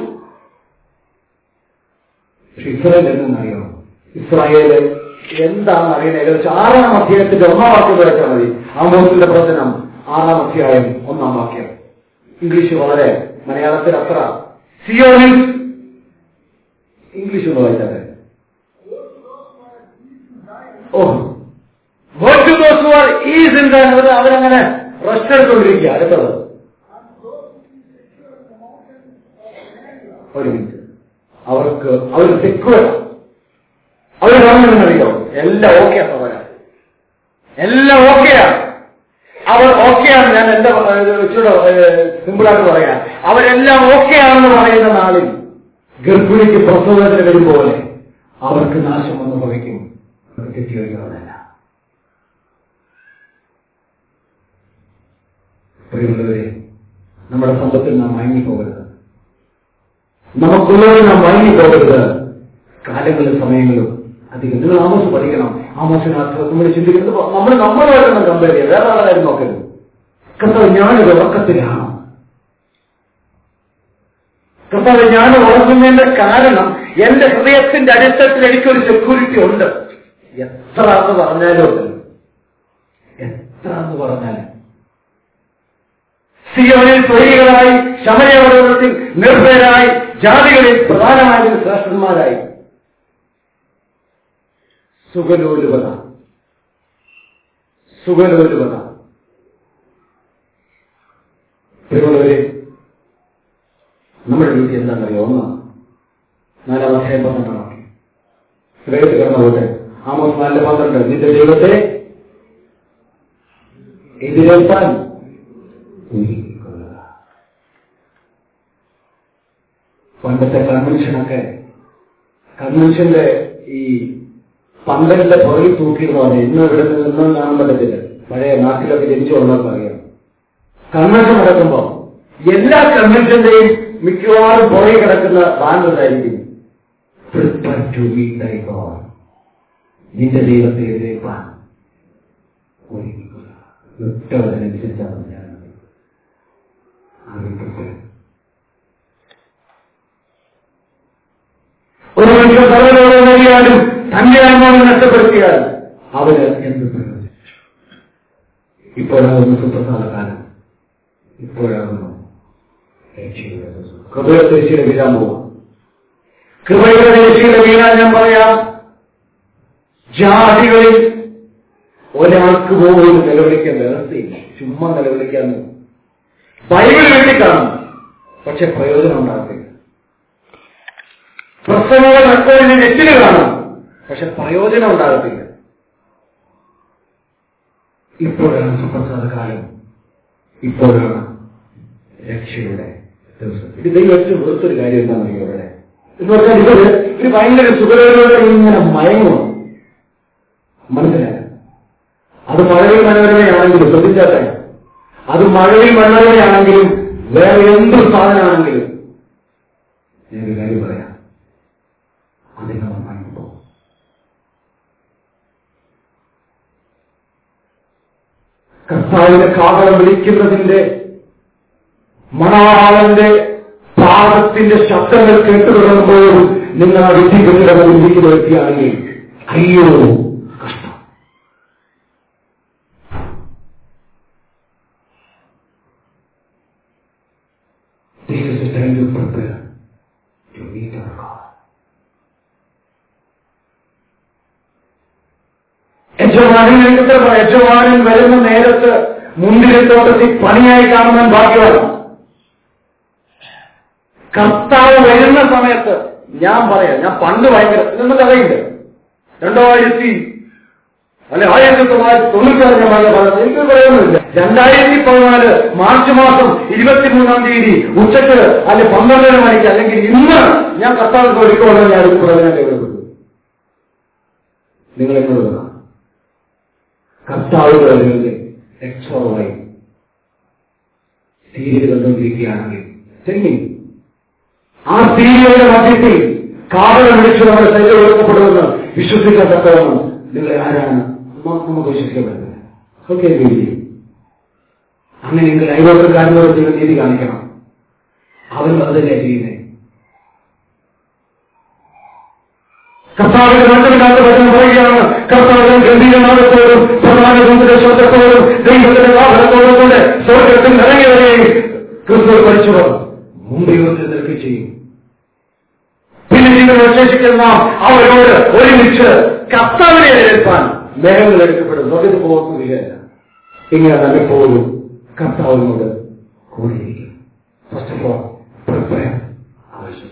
പക്ഷെ ഇസ്രായേൽ എന്നറിയോ ഇസ്രായേല് എന്താണെന്ന് അറിയണേ ഏകദേശം ആറാം അധ്യായത്തിന്റെ ഒന്നാം വാക്യം വരച്ചാൽ മതി ആമോസിന്റെ പ്രവചനം ആറാം അധ്യായം ഒന്നാം വാക്യം ഇംഗ്ലീഷ് വളരെ മലയാളത്തിൽ അത്ര സിയോണിൽ ഇംഗ്ലീഷ് ഒന്ന് വായിച്ചാൽ O What to those who are ease in the അവരങ്ങനെ റെസ്റ്റ് എടുത്തുകൊണ്ടിരിക്കുക അടുത്തത് ഒരു മിനിറ്റ് അവർക്ക് അവർ സെക്യൂർ അവർ പറഞ്ഞറിയോ എല്ലാം ഓക്കെ അവരാ എല്ലാം ഓക്കെയാണ് അവർ ഓക്കെയാണ് ഞാൻ എന്റെ ഇച്ചിരി സിമ്പിളായിട്ട് പറയാം അവരെല്ലാം ഓക്കെയാണെന്ന് പറയുന്ന നാളിൽ ഗർഭിണിക്ക് പ്രസവത്തിന് വരുമ്പോലെ അവർക്ക് നാശം വന്ന് ഭവിക്കും തെറ്റിയൊഴിക്കുന്നതല്ല പ്രിയമുള്ളവരെ നമ്മുടെ സമ്പത്തിൽ നാം മയങ്ങിപ്പോകരുത് നമുക്കുള്ളത് നാം മയങ്ങിപ്പോകരുത് കാലങ്ങളും സമയങ്ങളും അധികം നിങ്ങൾ ആമോസ് പഠിക്കണം ആമോസിനകത്ത് നമ്മൾ ചിന്തിക്കുന്നത് നമ്മൾ നമ്മളുമായിട്ടൊന്നും കമ്പയർ ചെയ്യുക വേറെ ആളായിരുന്നു നോക്കരുത് കർത്താവ് ഞാനൊരു ഉറക്കത്തിലാണ് കർത്താവ് ഞാൻ ഉറങ്ങുന്നതിന്റെ കാരണം എന്റെ ഹൃദയത്തിന്റെ അടിത്തട്ടിൽ എനിക്കൊരു സെക്യൂരിറ്റി ഉണ്ട് എത്ര എന്ന് പറഞ്ഞാലും എത്ര എന്ന് പറഞ്ഞാലും സിയോനിൽ തൊഴിലുകളായി ശമനപർവ്വതത്തിൽ നിർഭയരായി ജാതികളിൽ പ്രധാനമായും ശ്രേഷ്ഠന്മാരായി സുഖലോലുപത സുഖലോല് വന്ന പ്രിയമുള്ളവരെ നമ്മുടെ ഡ്യൂട്ടി എന്താണെന്നറിയോ ഒന്നാണ് നാലാം അധ്യായം പന്ത്രണ്ടാണ് വേഗത്തിൽ കടന്നു പോട്ടെ ആമോസ് നാല് പന്ത്രണ്ട് നിന്റെ ദൈവത്തെ എതിരേൽപ്പാൻ ഒരുങ്ങിക്കൊള്ളുക. പണ്ടത്തെ കൺവെൻഷനൊക്കെ കൺവെൻഷന്റെ ഈ പന്തലിന്റെ പുറകിൽ തൂക്കിയിരുന്നതാണ് ഇന്ന് ഇവിടെ നിന്നും കാണാൻ പറ്റത്തില്ല പഴയ നാട്ടിലൊക്കെ ജനിച്ചു വന്നവർക്ക് അറിയാം കൺവെൻഷൻ നടക്കുമ്പോ എല്ലാ കൺവെൻഷന്റെയും മിക്കവാറും പുറകെ കിടക്കുന്ന ബാനറായിരിക്കും Prepare to meet thy God. നിന്റെ ദൈവത്തെ എതിരേൽപ്പാൻ ഒരുങ്ങിക്കൊള്ളുക. ഒറ്റ അതിനനുസരിച്ചാണ് ഞാൻ അറിയിക്കട്ടെ ഒരു മനുഷ്യൻ സർവ്വലോകം നേടിയാലും തന്റെ അനുഭവം നഷ്ടപ്പെടുത്തിയാൽ അവന് എന്ത് പ്രയോജനം ഇപ്പോഴാകുന്നു സുപ്രധാന കാലം ഇപ്പോഴാകുന്നു രക്ഷയുടെ ദിവസം. കൃപയുടെ ദേശീയ വീഴാൻ പോവാം കൃപയുടെ ദേശീയ വീഴാൻ ഞാൻ പറയാം ജാതികളിൽ ഒരാൾക്ക് പോലും നിലവിളിക്കാൻ വ്യവസ്ഥയില്ല ചുമ്മാ നിലവിളിക്കാൻ ബൈബിൾ വേണ്ടി കാണും പക്ഷെ പ്രയോജനം ഉണ്ടാകത്തില്ല പ്രസംഗങ്ങൾ റെക്കോർഡിന് നെറ്റിന് കാണും പക്ഷെ പ്രയോജനം ഉണ്ടാകത്തില്ല ഇപ്പോഴാണ് സുപ്രസാദ കാലം ഇപ്പോഴാണ് രക്ഷയുടെ ദിവസം ഇത് ദൈവം ഏറ്റവും വെറുത്തൊരു കാര്യം എന്താണെന്ന് ഇവിടെ എന്ന് പറഞ്ഞാൽ ഇത് ഇത് ഭയങ്കര സുഖകരമായ ഇങ്ങനെ മയങ്ങും മനസ്സിലായ അത് മഴവിൽ മനോരമയാണെങ്കിലും ശ്രദ്ധിച്ചാട്ടെ അത് മഴവിൽ മനോരമയാണെങ്കിലും വേറെ എന്ത് സാധനമാണെങ്കിലും ഞാനൊരു കാര്യം പറയാം അതിന് നന്നായിട്ടുണ്ടോ കർത്താവിന്റെ കാതളം വിളിക്കുന്നതിന്റെ മണാളന്റെ പാദത്തിന്റെ ശബ്ദങ്ങൾ കേട്ടു തുടങ്ങുമ്പോഴും നിങ്ങൾ ആ വിധികളിൽ ഇരിക്കുന്ന വ്യക്തിയാണെങ്കിൽ അയ്യോ കഷ്ടം This is the time to prepare to meet our God. യജമാനൻ എനിക്കിത്ര പറയാം യജമാനൻ വരുന്ന നേരത്ത് മുന്തിരിത്തോട്ടത്തിൽ പണിയായി കാണുവാൻ ഭാഗ്യമാണ് കർത്താവ് വരുന്ന സമയത്ത് ഞാൻ പറയാം ഞാൻ പണ്ട് ഭയങ്കര ഇതൊന്നും കഥയുണ്ട് രണ്ടായിരത്തി അല്ലെ ആയിരത്തി തൊള്ളായിരത്തി തൊണ്ണൂറ്റാറ് ഞാൻ വളരെ പറഞ്ഞത് എനിക്ക് പറയുന്നില്ല രണ്ടായിരത്തി പതിനാല് മാർച്ച് മാസം ഇരുപത്തിമൂന്നാം തീയതി ഉച്ചക്ക് അല്ലെ പന്ത്രണ്ടര മണിക്ക് അല്ലെങ്കിൽ ഇന്ന് ഞാൻ കർത്താവ് ഒരുക്കോളം ഞാൻ അടുത്ത് പറയാൻ എവിടെപ്പെട്ടു നിങ്ങൾ എന്നോട് പറ കർത്താവ് പറയുന്നത് എക്സോറായി സീരിയൽ കണ്ടുകൊണ്ടിരിക്കുകയാണെങ്കിൽ ചെങ്ങി ആ സീരിയലിന്റെ മധ്യത്തിൽ കാവലം വിളിച്ചു നമ്മുടെ ശരീരം ഒരുക്കപ്പെടുമെന്ന് വിശ്വസിക്കത്തക്കവണ്ണം നിങ്ങളെ ആരാണ് ന- നമുക്ക് വിശ്വസിക്കാൻ പറ്റുന്നത് ഓക്കെ അങ്ങനെയെങ്കിൽ അയൽവക്കക്കാരനോട് ദൈവം നീതി കാണിക്കണം അവൻ അതല്ലേ ചെയ്യുന്നത് കർത്താവിന്റെ നാട്ടിലില്ലാത്ത വചനം പറയുകയാണ് കർത്താവിന്റെ ഗംഭീരനാഥത്തോടും പ്രധാന ദൂതന്റെ ശബ്ദത്തോടും ദൈവത്തിന്റെ വാഹനത്തോടും കൂടെ സ്വർഗത്തിൽ ഇറങ്ങി വരികയും ക്രിസ്തു പഠിച്ചവർ മുമ്പേ വന്ന് നിൽക്കുകയും ചെയ്യും പിന്നെ നിങ്ങൾ വിശേഷിക്കുന്ന അവരോട് ഒരുമിച്ച് കർത്താവിനെ എതിരേൽപ്പാൻ മേഘങ്ങൾ എടുക്കപ്പെടും സ്വർഗത്തിൽ പോകുന്നില്ല ഇങ്ങനെ തന്നെ പോലും കർത്താവിനോട് കൂടിയിരിക്കും ഫസ്റ്റ് ഓഫ് ഓൾ പ്രിപ്പയർ ആവശ്യം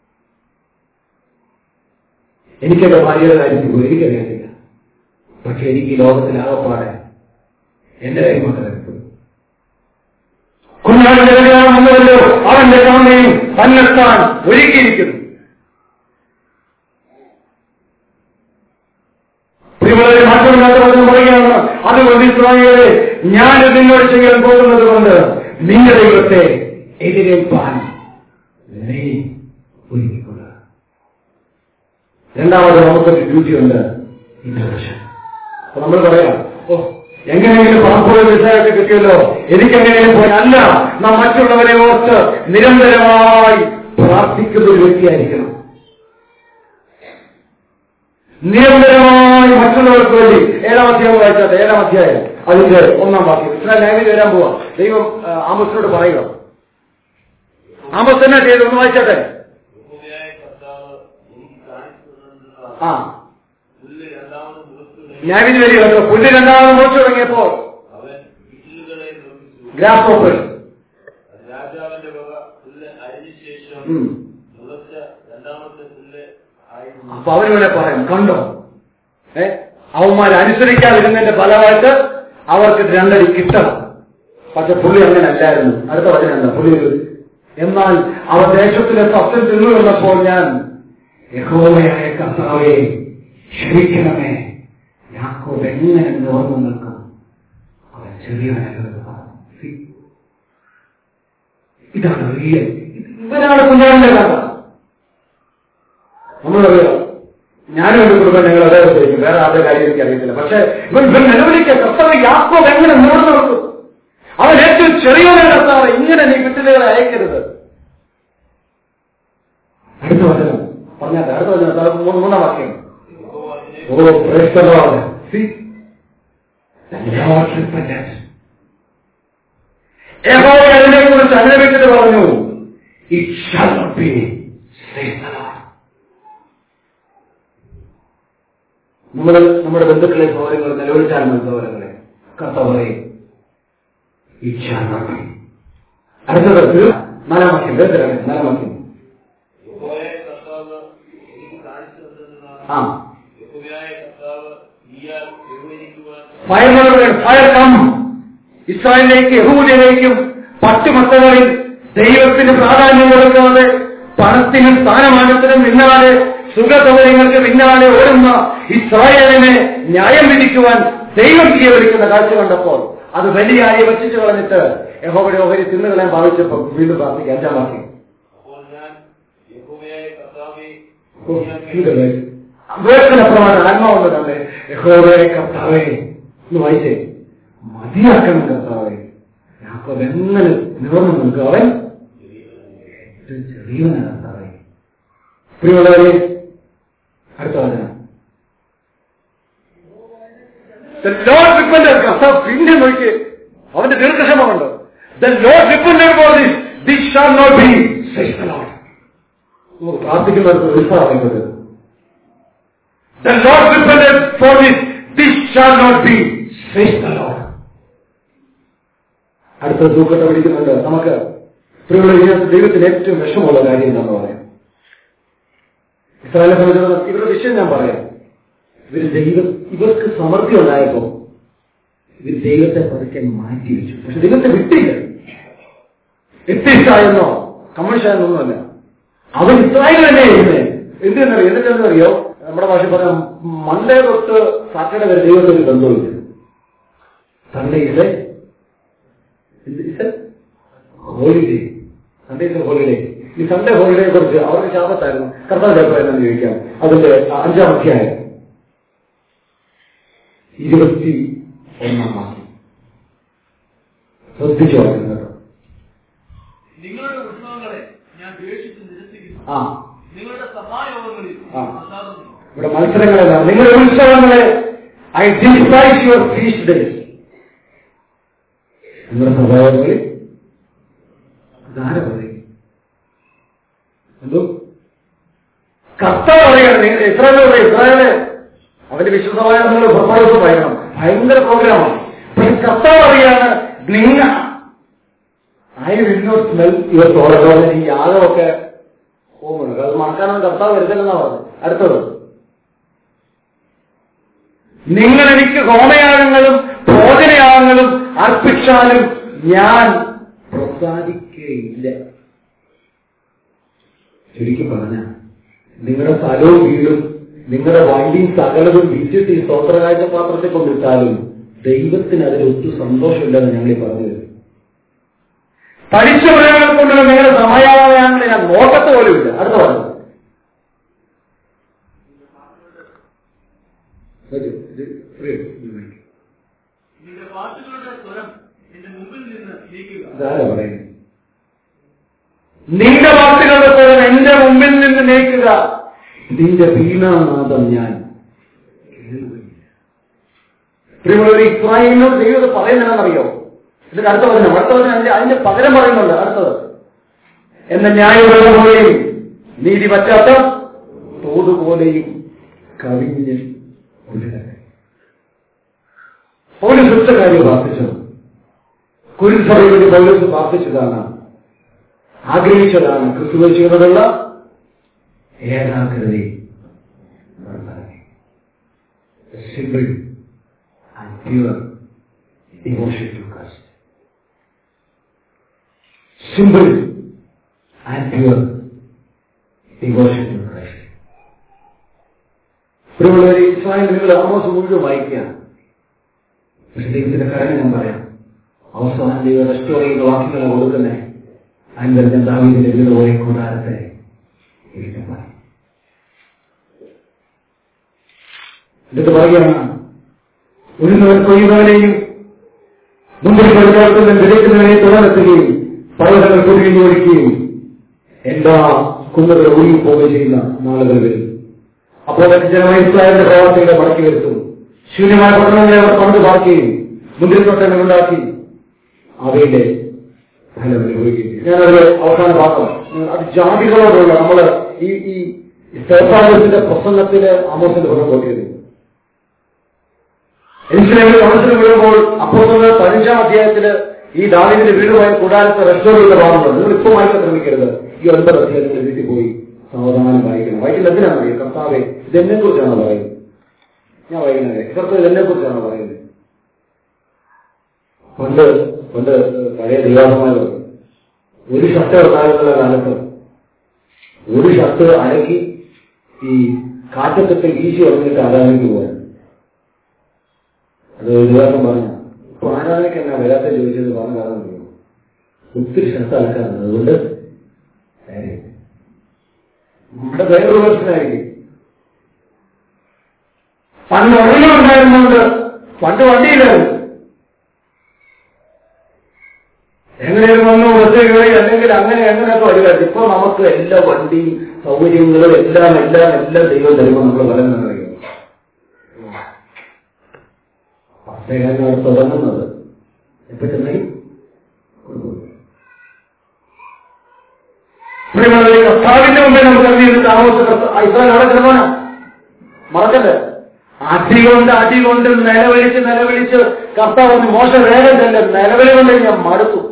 എനിക്കെന്റെ ഭാര്യയുടെ കാര്യത്തിൽ പോലും എനിക്കറിയത്തില്ല പക്ഷെ എനിക്ക് ഈ ലോകത്തിലാകപ്പാടെ എന്റെ കാര്യം മാത്രമേ അറിയത്തുള്ളൂ കുഞ്ഞാടിന്റെ കല്യാണം വന്നുവല്ലോ അവന്റെ കാമയും തന്നെത്താൻ ഒരുക്കിയിരിക്കുന്നു പ്രിയമുള്ളവരെ മാറ്റമില്ലാത്ത വചനം പറയുകയാണ് അതുകൊണ്ട് ഇസ്രായേലെ ഞാൻ നിന്നോട് ചെയ്യാൻ പോകുന്നത് കൊണ്ട് നിന്റെ ദൈവത്തെ എതിരേൽപ്പാൻ നീ ഒരുങ്ങിക്കൊള്ളുക രണ്ടാമത് നമുക്കൊരു ഡ്യൂട്ടി ഉണ്ട് ഇന്റർവെൻഷൻ അപ്പൊ നമ്മൾ പറയാം ഓ എങ്ങനെയെങ്കിലും പാസ്പോർട്ട് വിസയൊക്കെ കിട്ടിയല്ലോ എനിക്കെങ്ങനെയും പോയി അല്ല നാം മറ്റുള്ളവരെ ഓർത്ത് നിരന്തരമായി പ്രാർത്ഥിക്കുന്ന ഒരു വ്യക്തിയായിരിക്കണം നിരന്തരമായി മറ്റുള്ളവർക്ക് വേണ്ടി ഏഴാം അധ്യായം വായിച്ചാട്ടെ ഏഴാം അധ്യായം അതിന്റെ ഒന്നാം വാക്യം ഇസ്രായേൽ ന്യായം വരാൻ പോവാ ദൈവം ആ, ആമോസിനോട് പറയുക ആമോസ് തന്നെ ചെയ്ത് ഒന്ന് വായിച്ചാട്ടെ യഹോവയായ കർത്താവ് എനിക്ക് കാണിച്ചു തന്നിട്ടുള്ള ആ പുല്ല് രണ്ടാമത് മുഖത്ത് ന്യായവിധി വരി കേട്ടോ പുല്ല് രണ്ടാമത് മുറിച്ചു തുടങ്ങിയപ്പോൾ അവൻ ഇറ്റിലുകളെ നിർമ്മിച്ചു ഗ്രാസ് ഓപ്പർ രാജാവിന്റെ വക പുല്ല് അരിഞ്ഞ ശേഷം ഉം. മുളച്ച രണ്ടാമത്തെ പുല്ല് ആയിരുന്നു അപ്പൊ അവരിവിടെ പറയും കണ്ടോ ഏ അവന്മാർ അനുസരിക്കാതിരുന്നതിന്റെ ഫലമായിട്ട് അവർക്ക് രണ്ടടി കിട്ടണം പക്ഷെ പുള്ളി അങ്ങനെ അല്ലായിരുന്നു അടുത്ത വചനം എന്താ പുള്ളി ഒരു- എന്നാൽ അവർ ദേശത്തിലെ സത്യം തിന്നു വന്നപ്പോൾ ഞാൻ യഹോവയായ കർത്താവെ ക്ഷമിക്കണമേ യാക്കോബ് എങ്ങനെ നിവർന്നു നിൽക്കും അവൻ ചെറിയവനല്ലെന്ന് പറഞ്ഞു See? ഇതാണ് റിയൽ ഇവരാണ് കുഞ്ഞാടിന്റെ കഥ നമ്മളറിയാം ഞാനും എന്റെ കുടുംബം ഞങ്ങൾ അതേ ഉപയോഗിക്കും വേറെ ആരുടെ കാര്യം എനിക്ക് അറിയത്തില്ല പക്ഷെ ഇവൻ ഇവൻ നിലവിളിക്ക കർത്താവ് യാക്കോബ് എങ്ങനെ നിവർന്നു നിൽക്കും അവൻ ഏറ്റവും ചെറിയവനെ കർത്താവ് ഇങ്ങനെ നീ വിട്ടുകളെ അയക്കരുത് അടുത്ത വചനം പറഞ്ഞാട്ടെ അടുത്ത വചനം അത് മൂന്ന് മൂന്നാം വാക്യം യഹോവ അതിനെ ഓ praise the Lord. See? The Lord repented. യഹോവ അതിനെ കുറിച്ച് അനുഭവിച്ചിട്ട് പറഞ്ഞു it shall not be says the Lord. നമ്മൾ നമ്മുടെ ബന്ധുക്കളെ സൗകര്യങ്ങൾ നിലവിളിച്ചാൽ മതി സൗകര്യങ്ങളെ കർത്താവേ ഇറ്റ് ഷാൽ നോട്ട് ബി അടുത്തത് നാലാം വാക്യം വേദന നാലാം വാക്യം യഹോവയായ കർത്താവ് എനിക്ക് കാണിച്ചു തന്നതെന്നാൽ ആ യഹോവയായ കർത്താവ് നീയാൽ ബഹുമാനിക്കുവാൻ ഫയർ ഫയർ കം ഇസ്രായേലിലേക്ക് യഹൂദിയിലേക്കും പത്ത് മക്കളിൽ ദൈവത്തിന് പ്രാധാന്യം കൊടുക്കാതെ പണത്തിനും സ്ഥാനമാനത്തിനും പിന്നാലെ സുഖസൗകര്യങ്ങൾക്ക് പിന്നാലെ ഓടുന്ന ഇസ്രായേലിനെ ന്യായം വിധിക്കുവാൻ ദൈവം സ്വീകരിക്കുന്ന കാഴ്ച കണ്ടപ്പോൾ അത് വലിയായി വച്ചിച്ചു കളഞ്ഞിട്ട് യഹോവയുടെ ഓഹരി തിന്നുകളയാൻ ഭാവിച്ചപ്പോൾ വീണ്ടും പ്രാർത്ഥിക്കുക അഞ്ചാം വാക്യം അപ്പോൾ ഞാൻ യഹോവയായ കർത്താവെ ഓ, ഇതല്ലേ? വേർത്തിനപ്പുറമാണ് ആത്മാവുണ്ട് കണ്ടേ യഹോവയെ കർത്താവേ എന്ന് വായിച്ചേ മതിയാക്കണം കർത്താവേ യാക്കോബ് എങ്ങനെ നിവർന്നു നിൽക്കുക അവൻ ഏറ്റവും ചെറിയവനാണ് കർത്താവേ പ്രിയമുള്ളവരെ അടുത്ത വചനം The Lord repented. കർത്താവ് പിന്നെ നോക്കി അവന്റെ ദീർഘക്ഷമമുണ്ട് The Lord repented for this. This shall not be, says the Lord. Oh, പ്രാർത്ഥിക്കുന്നവർക്ക് ഉത്സാഹമായിക്കോട്ടെ The Lord repented for this. This shall not be, says the Lord. അടുത്ത തൂക്കത്തെ പിടിക്കുന്നുണ്ട് നമുക്ക് പ്രിയമുള്ള ഇതിനകത്ത് ദൈവത്തിന് ഏറ്റവും വിഷമമുള്ള കാര്യം എന്താണെന്ന് പറയാം ഇസ്രായേലിനെ സംബന്ധിച്ചിടത്തോളം ഇവരുടെ വിഷയം ഞാൻ പറയാം ഇവർ ദൈവം ഇവർക്ക് സമൃദ്ധി ഉണ്ടായപ്പോ ഇവർ ദൈവത്തെ പതുക്കെ മാറ്റി വെച്ചു പക്ഷെ ദൈവത്തെ വിട്ടില്ല എത്തിയിട്ടായെന്നോ കമ്മ്യൂണിസ്റ്റായെന്നൊന്നുമല്ല അവൻ ഇസ്രായേൽ തന്നെ ചെയ്യുന്നേ എന്തെന്നറിയോ എന്നിട്ടെന്നറിയോ നമ്മുടെ ഭാഷ പറയാം മൺഡേ തൊട്ട് സാറ്റർഡേ വരെ ദൈവത്തിന് ബന്ധമില്ല Sunday is holiday Sunday is holiday ഈ സൺഡേ ഹോളിഡേയെ കുറിച്ച് അവർക്ക് ശാപത്തായിരുന്നു കർത്താവ് ചിലപ്പോൾ ചോദിക്കാം അതിന്റെ അഞ്ചാം അധ്യായം ഇരുപത്തി ഒന്നാം മാസം ശ്രദ്ധിച്ചു വായിക്കണം കേട്ടോ നിങ്ങളുടെ ഉത്സവങ്ങളെ ഞാൻ ദ്വേഷിച്ച് നിരസിക്കുന്നു ആ നിങ്ങളുടെ സഭായോഗങ്ങളിൽ ആ. പ്രസാദം ഇവിടെ മത്സരങ്ങളല്ല നിങ്ങളുടെ ഉത്സവങ്ങളെ I despise your feast days നിങ്ങളുടെ സ്വഭാവങ്ങളിൽ ധാര പറയും എന്തോ കർത്താവ് പറയണം നിങ്ങൾ ഇസ്രായേൽ പറയും ഇസ്രായേല് അവന്റെ വിശ്വസമായ നിങ്ങൾ പ്രഭാവം പറയണം ഭയങ്കര പ്രോഗ്രാമാണ് പക്ഷെ കർത്താവ് പറയാണ് നിങ്ങൾ I will not smell your തോളോ ഈ യാഗമൊക്കെ പോകുന്നുണ്ട് അത് മണക്കാനൊന്നും കർത്താവ് വരുന്നില്ലെന്നാ പറഞ്ഞത് അടുത്തത് നിങ്ങൾ എനിക്ക് ഹോമയാഗങ്ങളും ഭോജനയാഗങ്ങളും അർപ്പിച്ചാലും ഞാൻ പ്രസാദിക്കുകയില്ല ചുരുക്കി പറഞ്ഞ നിങ്ങളുടെ സ്ഥലവും വീടും നിങ്ങളുടെ വണ്ടിയും സകലതും വിറ്റിട്ട് ഈ സ്വത്രകാഴ്ച പാത്രത്തിൽ കൊണ്ടിട്ടാലും ദൈവത്തിന് അതിൽ ഒട്ടും സന്തോഷമില്ലെന്ന് ഞങ്ങൾ ഈ പറഞ്ഞു തരും പഠിച്ച മൃഗങ്ങളെ കൊണ്ടുള്ള നിങ്ങളുടെ സമയാവയാങ്ങളെ ഞാൻ നോക്കത്ത് പോലുമില്ല അടുത്ത പറഞ്ഞു നിന്റെ പാട്ടുകളുടെ സ്വരം എന്റെ മുമ്പിൽ നിന്ന് നീക്കുക ഇതാരാ പറയുന്നത് നിന്റെ വാക്കുകളുടെ സ്വരം എന്റെ മുമ്പിൽ നിന്ന് നീക്കുക നിന്റെ വീണാനാദം ഞാൻ കേൾക്കുകയില്ല. പ്രിയമുള്ളവർ ഇസ്രായേലിനോട് ദൈവം പറയുന്നതെന്നറിയോ ഇതിന്റെ അടുത്ത വചനം അടുത്ത വചനം അതിന്റെ അതിന്റെ പകരം പറയുന്നുണ്ട് അടുത്തത് എന്ന ന്യായമുള്ള പോലെയും നീതി പറ്റാത്ത തോതുപോലെയും കവിഞ്ഞ് ഒഴുകട്ടെ പൗലോസ് ഒറ്റ കാര്യം പ്രാർത്ഥിച്ചത് കുരുസഭയിൽ വേണ്ടി പൗലോസ് പ്രാർത്ഥിച്ചതാണ് ആഗ്രഹിച്ചതാണ് ക്രിസ്തുവേശികളോടുള്ള ഏകാഗ്രതയെ simple and pure devotion to Christ simple and pure devotion to Christ പ്രിയമുള്ളവരെ ഇസ്രായേൽ നിങ്ങൾ ആമോസ് മുഴുവൻ വായിക്കുകയാണ് പക്ഷെ ദൈവത്തിന്റെ കാര്യം ഞാൻ പറയാം അവസാനം ദൈവം റെസ്റ്റോർ ചെയ്യുന്ന വാക്യങ്ങളെ കൊടുക്കുന്നേ അൻവരിഞ്ഞ ദാവീദിന്റെ വീട് പോയ കൂടാരത്തെ ഇരുട്ടമായി എന്നിട്ട് പറയുകയാണ് ഉഴുന്നവൻ കൊയ്യുന്നവനെയും മുമ്പിൽ പരിപാടിക്കുന്ന വിതയ്ക്കുന്നവനെ തുടർന്നെത്തുകയും പർവ്വതങ്ങൾ കുരുങ്ങി ഒഴിക്കുകയും എല്ലാ കുന്നുകൾ ഒഴുകിപ്പോവുകയും ചെയ്യുന്ന നാളുകൾ വരും അപ്പോൾ ജനമായി ഇസ്രായേലിന്റെ പ്രവാസികളെ മടക്കി വരുത്തും ശൂന്യമായ പട്ടണങ്ങളെ അവർ പണ്ട് പാർക്കുകയും മുന്തിരിത്തോട്ടങ്ങൾ ഉണ്ടാക്കി അവയുടെ ഫലം അനുഭവിക്കുകയും ചെയ്യും ഞാനതിൽ അവസാന ഭാഗം അത് ജാതികളോടുള്ള നമ്മള് ഈ ഈ സ്തേഫാനത്തിന്റെ പ്രസംഗത്തില് ആമോസിന്റെ ഫലം നോക്കിയത് എരിശിലേമിൽ കൗൺസിൽ വിടുമ്പോൾ അപ്പോൾ തന്നെ പതിനഞ്ചാം അധ്യായത്തില് ഈ ദാവിദിന്റെ വീടുമായ കൂടാരത്തെ റെസ്റ്റോർ ചെയ്ത ഭാഗങ്ങളുണ്ട് നിങ്ങൾ ഇപ്പോൾ വായിക്കാൻ ശ്രമിക്കരുത് ഈ ഒൻപത് അധ്യായത്തിൽ വീട്ടിൽ പോയി സാവധാനം വായിക്കണം വായിക്കുന്നത് എന്തിനാണ് അറിയാം കർത്താവെ ഇതെന്നെ കുറിച്ചാണ് പറയുന്നത് ഞാൻ വായിക്കുന്നത് കർത്താവ് ഇതെന്നെ കുറിച്ചാണ് പറയുന്നത് പണ്ട് പണ്ട് പഴയ ദൈവാസമായ ഒരു ഷർട്ട് ഉണ്ടാകുന്ന കാലത്ത് ഒരു ഷർട്ട് അലക്കി ഈ കാറ്റത്തൊക്കെ വീശി ഇറങ്ങിയിട്ട് ആരാധനയ്ക്ക് പോകാൻ അത് ഒരു ദിവസം പറഞ്ഞു അപ്പൊ ആരാധനയ്ക്ക് എന്നാ വരാത്ത ചോദിച്ചത് പറഞ്ഞ കാരണം അറിയുമോ? ഒത്തിരി ഷർട്ട് അലക്കാറുണ്ട് അതുകൊണ്ട് കാര്യം നമ്മുടെ വേറൊരു പ്രശ്നമായിരിക്കും പണ്ട് ഒരെണ്ണം ഉണ്ടായിരുന്നുകൊണ്ട് പണ്ട് വണ്ടിയിലായിരുന്നു എങ്ങനെയും വന്നു ബസ് കയറി അല്ലെങ്കിൽ അങ്ങനെ എങ്ങനെയൊക്കെ വരികയാണ് ഇപ്പൊ നമുക്ക് എല്ലാ വണ്ടിയും സൗകര്യങ്ങളും എല്ലാം എല്ലാം എല്ലാം ദൈവം തരുമ്പോൾ നമ്മൾ പറയുന്നത് അറിയുമോ പത്തേകാലാണ് തുടങ്ങുന്നത് എപ്പോ ചെന്നായി കർത്താവിന്റെ മുമ്പേ നമുക്ക് അറിഞ്ഞിരുന്ന താമസ ഇസ്രായേൽ അവിടെ ചെറുതാണ് മറക്കല്ലേ അടി കൊണ്ട് അടി കൊണ്ട് നിലവിളിച്ച് നിലവിളിച്ച് കർത്താവ് ഒന്ന് മോശം വേഗം തന്നെ നിലവിളി കൊണ്ട് ഞാൻ മടുത്തു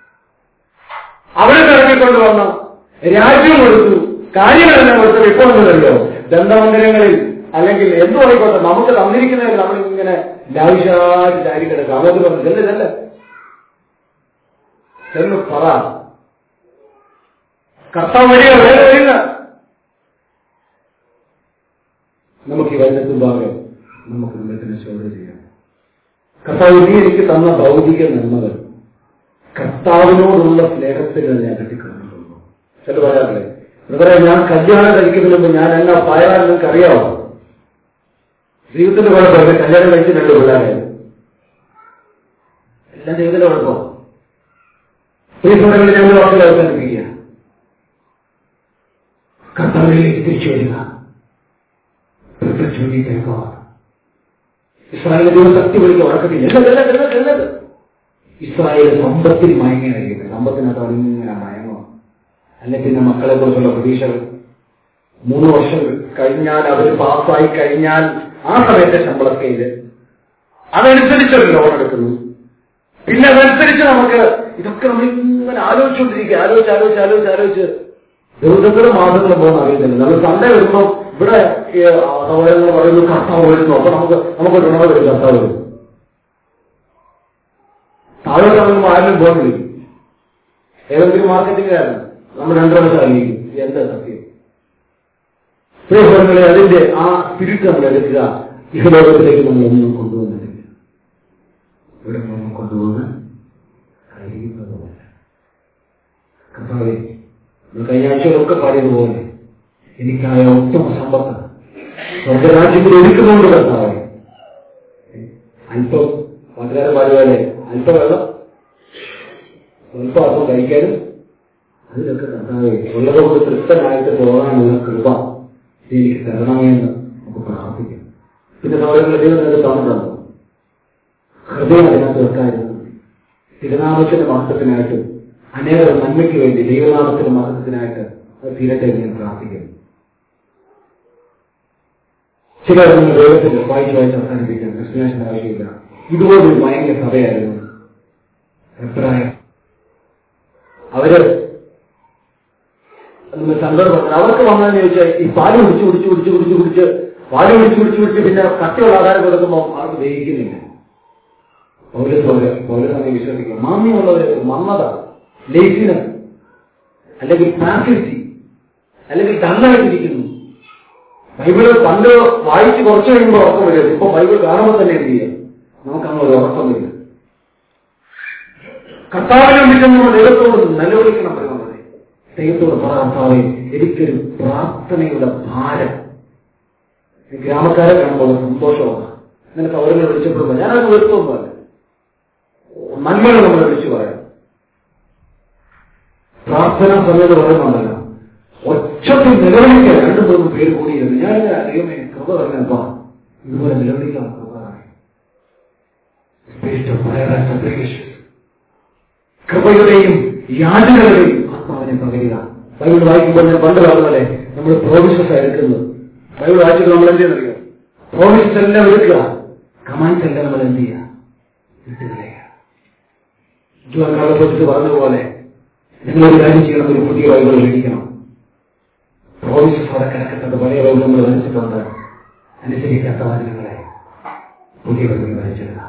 അവിടെ ഇറങ്ങിക്കൊണ്ട് വന്നു രാജ്യം കൊടുത്തു കാര്യങ്ങളെല്ലാം കൊടുത്തു ഇപ്പോൾ എന്തറിയോ ദന്തമന്ദിരങ്ങളിൽ അല്ലെങ്കിൽ എന്തു ആയിക്കോട്ടെ നമുക്ക് തന്നിരിക്കുന്നതിൽ നമ്മൾ ഇങ്ങനെ ലാവിശായിട്ട് ചാരി കിടക്കുക അങ്ങോട്ട് പറഞ്ഞു ചെല്ല് ചെല്ല് ചെന്ന് പറ കർത്താവ് വരിക വേറെ വരിക നമുക്ക് ഈ വചനത്തുമ്പാകെ നമുക്ക് നമ്മത്തിന് ചോദ്യം ചെയ്യാം കർത്താവ് നീ എനിക്ക് തന്ന ഭൗതിക നന്മകൾ കർത്താവിനോടുള്ള സ്നേഹത്തിൽ ഞാൻ കെട്ടിക്കിടന്നിട്ടുള്ളൂ ചില പറയാറില്ലേ ബ്രദറെ ഞാൻ കല്യാണം കഴിക്കുന്നതിന് മുമ്പ് ഞാൻ എന്നാ പായാൽ നിങ്ങൾക്ക് അറിയാമോ ദൈവത്തിന്റെ കുഴപ്പമില്ല കല്യാണം കഴിച്ച് രണ്ട് പിള്ളേരായിരുന്നു എല്ലാം ദൈവത്തിന്റെ കുഴപ്പം ഈ സമയങ്ങളിൽ ഞങ്ങൾ വാക്കുകൾ അവസാനിപ്പിക്കുക കർത്താവിലേക്ക് തിരിച്ചു വരിക പ്രപഞ്ചോടി കേൾക്കുക ഇസ്രായേലിന്റെ ദൈവം ശക്തി വിളിക്കുക വഴക്കത്തില്ല എന്നത് എന്നത് എന്നത് ഇസ്രായേൽ സമ്പത്തിൽ മയങ്ങായിരിക്കും സമ്പത്തിനകത്ത് അവരിങ്ങനെ മയങ്ങുക അല്ലെ പിന്നെ മക്കളെ കുറിച്ചുള്ള പ്രതീക്ഷകൾ മൂന്ന് വർഷം കഴിഞ്ഞാൽ അവർ പാസ്സായി കഴിഞ്ഞാൽ ആ സമയത്തെ ശമ്പള സ്കെയില് അതനുസരിച്ച് ഒരു ലോൺ എടുക്കുന്നു പിന്നെ അതനുസരിച്ച് നമുക്ക് ഇതൊക്കെ നമ്മൾ ഇങ്ങനെ ആലോചിച്ചുകൊണ്ടിരിക്കുക ആലോചിച്ച് ആലോചിച്ച് ആലോചിച്ച് ആലോചിച്ച് ദിവസങ്ങളും മാസങ്ങളും പോകുന്ന അറിയുന്നില്ല നമ്മൾ സൺഡേ വരുമ്പോൾ ഇവിടെ ഈ സഹോദരങ്ങൾ പറയുന്നു കർത്താവ് വരുന്നു അപ്പൊ നമുക്ക് നമുക്ക് ഉണർവ് വരും കർത്താവ് വരും താഴോട്ട് ഇറങ്ങുമ്പോൾ ആരും പോകുന്നില്ല ഏതെങ്കിലും മാർക്കറ്റിംഗായിരുന്നു നമ്മൾ രണ്ടു വർഷമായിരിക്കും എന്താ സത്യം പ്രിയഭവങ്ങളെ അതിന്റെ ആ സ്പിരിറ്റ് നമ്മൾ എടുക്കുക ഇഹലോകത്തിലേക്ക് നമ്മളൊന്നും കൊണ്ടുവന്നിട്ടില്ല ഇവിടെ നിന്നും കൊണ്ടുപോകാൻ കഴിയുന്നതുമല്ല കർത്താവെ നമ്മൾ കഴിഞ്ഞ ആഴ്ചകളൊക്കെ പാടിയതുപോലെ എനിക്കായ ഉത്തമ സമ്പത്ത് സ്വർഗരാജ്യത്തിൽ ഒരുക്കുന്നുണ്ട് കർത്താവെ അല്പം പാട്ടുകാരൻ പാടുപോലെ അല്പം വെള്ളം സ്വല്പം അല്പം കഴിക്കാനും അതിലൊക്കെ കർത്താവെ ഉള്ളതുകൊണ്ട് തൃപ്തനായിട്ട് പോകാനുള്ള കൃപ എനിക്ക് തരണമെന്ന് നമുക്ക് പ്രാർത്ഥിക്കാം പിന്നെ സഹോദരങ്ങളെ ദൈവം അത് തന്നിട്ടുണ്ടോ ഹൃദയം അതിനകത്ത് വെക്കായിരുന്നു തിരുനാമത്തിന്റെ മഹത്വത്തിനായിട്ടും അനേക നന്മയ്ക്ക് വേണ്ടി ദൈവനാമത്തിന്റെ മഹത്വത്തിനായിട്ട് അത് തീരട്ടെ എന്ന് ഞാൻ പ്രാർത്ഥിക്കുന്നു ചിലർ നിങ്ങൾ ദൈവത്തിൽ വായിച്ച് വായിച്ച് അവസാനിപ്പിക്കാൻ ക്രിസ്തുനാശിന്റെ ആവശ്യമില്ല ഇതുപോലൊരു ഭയങ്കര സഭയായിരുന്നു അഭിപ്രായം അവര് നമ്മൾ സങ്കടം പറഞ്ഞു അവർക്ക് വന്നതെന്ന് ചോദിച്ചാൽ ഈ പാല് കുടിച്ച് കുടിച്ച് കുടിച്ച് കുടിച്ച് കുടിച്ച് പാല് കുടിച്ച് കുടിച്ച് കുടിച്ച് പിന്നെ കട്ടിയുള്ള ആധാരം കൊടുക്കുമ്പോൾ ആർക്ക് ദഹിക്കുന്നില്ല പൗരസ് പോലെ പൗരസ് അങ്ങനെ വിശ്വസിക്കും മാന്യമുള്ളവര് മന്മത ലേസിനസ് അല്ലെങ്കിൽ പാസിറ്റി അല്ലെങ്കിൽ ഡണ്ണായിട്ടിരിക്കുന്നു ബൈബിള് പണ്ട് വായിച്ച് കുറച്ച് കഴിയുമ്പോൾ ഉറക്കം വരും ഇപ്പൊ ബൈബിൾ കാണുമ്പോൾ തന്നെ എന്ത് ചെയ്യാം നമുക്കങ്ങ് ഒരു ഉറക്കം വരും കർത്താവിനെ വിളിച്ച് നമ്മൾ ദൈവത്തോട് നിലവിളിക്കണം പറയുന്നത് ദൈവത്തോട് പ്രാർത്ഥന എനിക്കൊരു പ്രാർത്ഥനയുടെ ഭാരം ഈ ഗ്രാമക്കാരെ കാണുമ്പോൾ സന്തോഷമാണ് നിനക്ക് അവരെ വിളിച്ചപ്പോൾ ഞാനത് വെറുത്തൊന്നുമല്ല നന്മകൾ നമ്മൾ വിളിച്ചു പറയാം പ്രാർത്ഥന സമയത്ത് പറയുന്നുണ്ടല്ലോ ഒച്ചത്തിൽ നിലവിളിക്കാൻ രണ്ടു മൂന്ന് പേര് കൂടിയിരുന്നു ഞാൻ ദൈവമേ കൃപ പറഞ്ഞപ്പാ ഇതുപോലെ നിലവിളിക്കാൻ കൃപ spirit of prayer and supplication കൃപയുടെയും യാചനകളുടെയും ആത്മാവിനെ പകരുക ബൈബിൾ വായിക്കുമ്പോൾ ഞാൻ പണ്ട് പറഞ്ഞപോലെ നമ്മൾ പ്രോമിസസ് എടുക്കുന്നത് ബൈബിൾ വായിച്ചിട്ട് നമ്മൾ എന്ത് ചെയ്യുന്നറിയോ പ്രോമിസസ് എല്ലാം എടുക്കുക കമാൻസ് എല്ലാം നമ്മൾ എന്ത് ചെയ്യുക വിട്ടുകളയുക ജോൻ കാലത്ത് പറഞ്ഞതുപോലെ നിങ്ങളൊരു കാര്യം ചെയ്യണം ഒരു പുതിയ ബൈബിൾ മേടിക്കണം പ്രോമിസസ് അവിടെ കിടക്കുന്നത് പഴയ ബൈബിൾ നമ്മൾ വരച്ചിട്ടുണ്ട് അനുസരിക്കാത്ത വചനങ്ങളെ പുതിയ ബൈബിൾ വരച്ചിടുക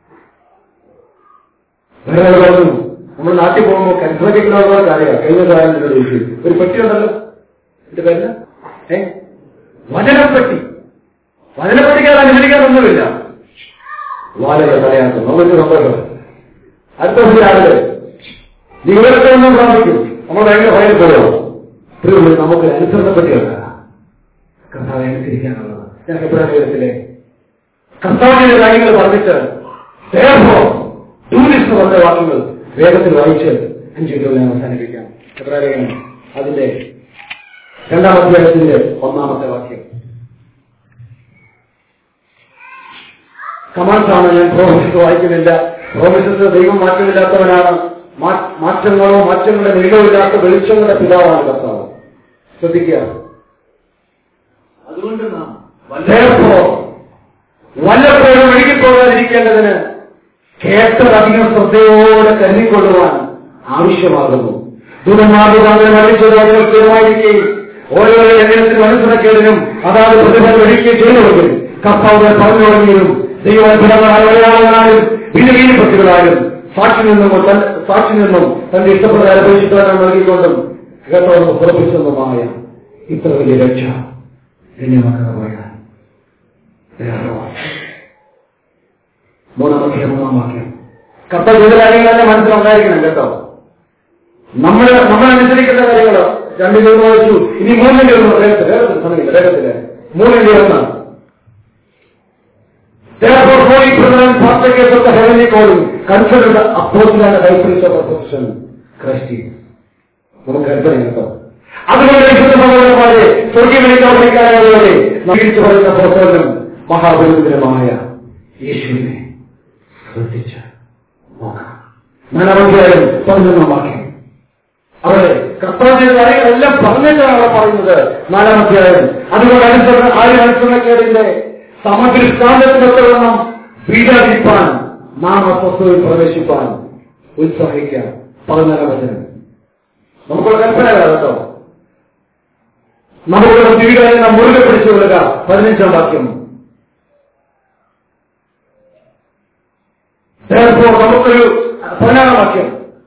വേറെ ആൾ പറഞ്ഞു നമ്മൾ നാട്ടിൽ പോകുമ്പോൾ കൺസർവേറ്റീവ് അറിയാം കഴിഞ്ഞ കാലം എന്നോട് ചോദിച്ചു ഒരു പെട്ടി ഉണ്ടല്ലോ എന്റെ പേര് ഏ വചനപ്പെട്ടി വചനപ്പെട്ടിക്കാൻ അനുസരിക്കാനൊന്നുമില്ല വളരെ പറയാത്ത നമുക്ക് സന്തോഷം അടുത്ത ദിവസം രാവിലെ നിങ്ങളൊക്കെ ഒന്നും പ്രാപിക്കും നമ്മൾ ഭയങ്കര ഭയം പോയോ പ്രിയമുള്ള നമുക്ക് അനുസരണപ്പെട്ടി ഉണ്ടാകാം കർത്താവെ അനുസരിക്കാനുള്ളത് ഞാൻ എപ്പോഴാണ് കർത്താവിന്റെ കാര്യങ്ങൾ പറഞ്ഞിട്ട് therefore, ടൂറിസ്റ്റ് പറഞ്ഞ വാക്കുകൾ വേഗത്തിൽ വായിച്ച് അഞ്ച് മിനിറ്റ് ഞാൻ അവസാനിപ്പിക്കാം എബ്രാഹിം അതിന്റെ രണ്ടാം അധ്യായത്തിന്റെ ഒന്നാമത്തെ വാക്യം കമാൻസ് ആണ് ഞാൻ പ്രോമിസസ് വായിക്കുന്നില്ല പ്രോമിസസ് ദൈവം മാറ്റമില്ലാത്തവനാണ് മാ- മാറ്റങ്ങളോ മാറ്റങ്ങളുടെ നീളമില്ലാത്ത വെളിച്ചങ്ങളുടെ പിതാവാണ് കർത്താവ് ശ്രദ്ധിക്കുക അതുകൊണ്ട് നാം Therefore, വല്ലപ്പോഴും ഒഴുകിപ്പോകാതിരിക്കേണ്ടതിന് കേട്ടതധികം ശ്രദ്ധയോടെ കരുതിക്കൊള്ളുവാൻ ആവശ്യമാകുന്നു ദുരമാർഗം മരിച്ചത് അതിന് സ്ഥിരമായിരിക്കുകയും ഓരോ എണ്ണത്തിനും അനുസരണക്കേടിനും അതാത് പ്രതിഫലം ഒഴിക്കുകയും ചെയ്തുവെങ്കിൽ കർത്താവ് പറഞ്ഞു തുടങ്ങിയതും ദൈവാത്ഭുതങ്ങളായാലും വിലവീനപ്പെട്ടുകളായും സാക്ഷി നിന്നും തൻ- സാക്ഷി നിന്നും തന്റെ ഇഷ്ടപ്രകാരം അപേക്ഷിക്കാൻ നൽകിക്കൊണ്ടും കേട്ടവർക്ക് പുറപ്പിച്ചതുമായ ഇത്ര വലിയ രക്ഷ എന്നെ മക്കളെ പറയാൻ മൂന്നാമത്തെ മൂന്നാം വാക്യം കപ്പ ചെയ്ത കാര്യങ്ങളെല്ലാം മനസ്സിലുണ്ടായിരിക്കണം കേട്ടോ നമ്മൾ നമ്മളനുസരിക്കുന്ന കാര്യങ്ങൾ രണ്ടിന്റെ ഒന്ന് വായിച്ചു ഇനി മൂന്നിന്റെ ഒന്ന് വേഗത്തിൽ വേഗത്തിൽ സമയമില്ല വേഗത്തില് മൂന്നിന്റെ ഒന്ന് Therefore, holy brethren, partakers of the heavenly calling, consider the apostle and high priest of our profession, Christ Jesus. നമുക്ക് കരുതണം കേട്ടോ അതുകൊണ്ട് വിശുദ്ധമാരെ സ്വർഗീയവിളിക്കാവുന്നവരെ തിരിച്ചു പറയുന്ന പ്രോത്സാഹനം മഹാപരിമിതമായ യേശുവിനെ ശ്രദ്ധിച്ച് നോക്കാം നാലാമധ്യായം പതിനൊന്നാം വാക്യം അവിടെ കർത്താവിന്റെ കാര്യങ്ങളെല്ലാം പറഞ്ഞിട്ടാണ് അവിടെ പറയുന്നത് നാലാമധ്യായം അതുകൊണ്ട് അനുസരണ ആരും അനുസരണക്കേടിന്റെ സമദൃഷ്ടാന്തത്തിനൊത്തവണ്ണം വീടാതിരിപ്പാൻ നാം അസ്വസ്ഥയിൽ പ്രവേശിപ്പാൻ ഉത്സാഹിക്കാം പതിനാലാം വചനം നമുക്കുള്ള കൽപ്പന കേട്ടോ നമുക്കുള്ള സ്വീകാര്യം നാം മുറുകെ പിടിച്ചുകൊള്ളുക പതിനഞ്ചാം വാക്യം Therefore, നമുക്കൊരു പതിനാറാം വാക്യം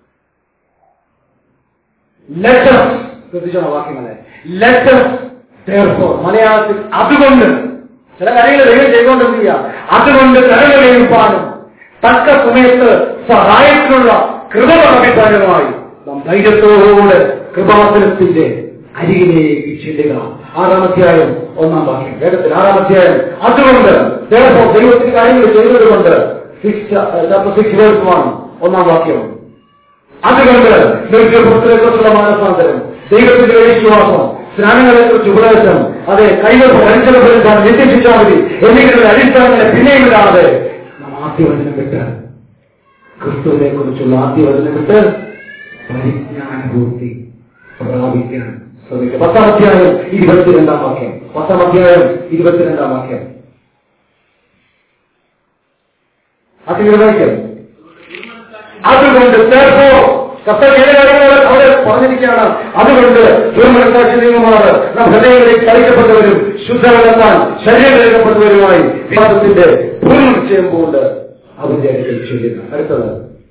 ലെറ്റർ ശ്രദ്ധിച്ചോണ വാക്യങ്ങളെ ലെറ്റർ therefore മലയാളത്തിൽ അതുകൊണ്ട് ചില കാര്യങ്ങൾ ദൈവം ചെയ്തുകൊണ്ട് എന്ത് ചെയ്യുക അതുകൊണ്ട് കരകളെഴുപ്പാനും തക്ക സമയത്ത് സഹായത്തിനുള്ള കൃപ അഭിപ്രായമായി നാം ധൈര്യത്തോടെ കൃപാസനത്തിന്റെ അരികിലേക്ക് ചെല്ലുക ആറാമധ്യായം ഒന്നാം വാക്യം വേഗത്തിൽ ആറാമധ്യായം അതുകൊണ്ട് therefore ദൈവത്തിന് കാര്യങ്ങൾ ചെയ്തതുകൊണ്ട് ചാപ്റ്റർ സിക്സ് വേഴ്സ് വൺ ഒന്നാം വാക്യം അതുകൊണ്ട് ദൈവപുത്രത്തെക്കുറിച്ചുള്ള മാനസാന്തരം ദൈവത്തിന്റെ വിശ്വാസം സ്നാനങ്ങളെക്കുറിച്ച് ഉപദേശം അതെ കൈവപ്പ് വഞ്ചനപ്പെടുത്താൻ നിത്യശിച്ചാൽ മതി എന്നിങ്ങനെ അടിസ്ഥാനങ്ങളെ പിന്നെയും ഇടാതെ നാം ആദ്യ വചനം വിട്ട് ക്രിസ്തുവിനെ കുറിച്ചുള്ള ആദ്യ വചനം വിട്ട് പരിജ്ഞാനപൂർത്തി പ്രാപിക്കാൻ ശ്രമിക്കുക പത്താം അധ്യായം ഇരുപത്തിരണ്ടാം വാക്യം പത്താം അധ്യായം ഇരുപത്തിരണ്ടാം വാക്യം അതിങ്ങനെ വായിക്കാം അതുകൊണ്ട് therefore, കർത്താവ് ഏത് കാര്യങ്ങളാണ് അവിടെ പറഞ്ഞിരിക്കുകയാണ് അതുകൊണ്ട് ദുർമനസാക്ഷി നിയമമാണ് നാം ഹൃദയങ്ങളിൽ കളിക്കപ്പെട്ടവരും ശുദ്ധവെള്ളത്താൽ ശരീരം കളിക്കപ്പെട്ടവരുമായി വിവാദത്തിന്റെ പൂർണ്ണനിശ്ചയം കൊണ്ട് അവന്റെ അടുക്കൽ ചെയ്യുന്നു അടുത്തത്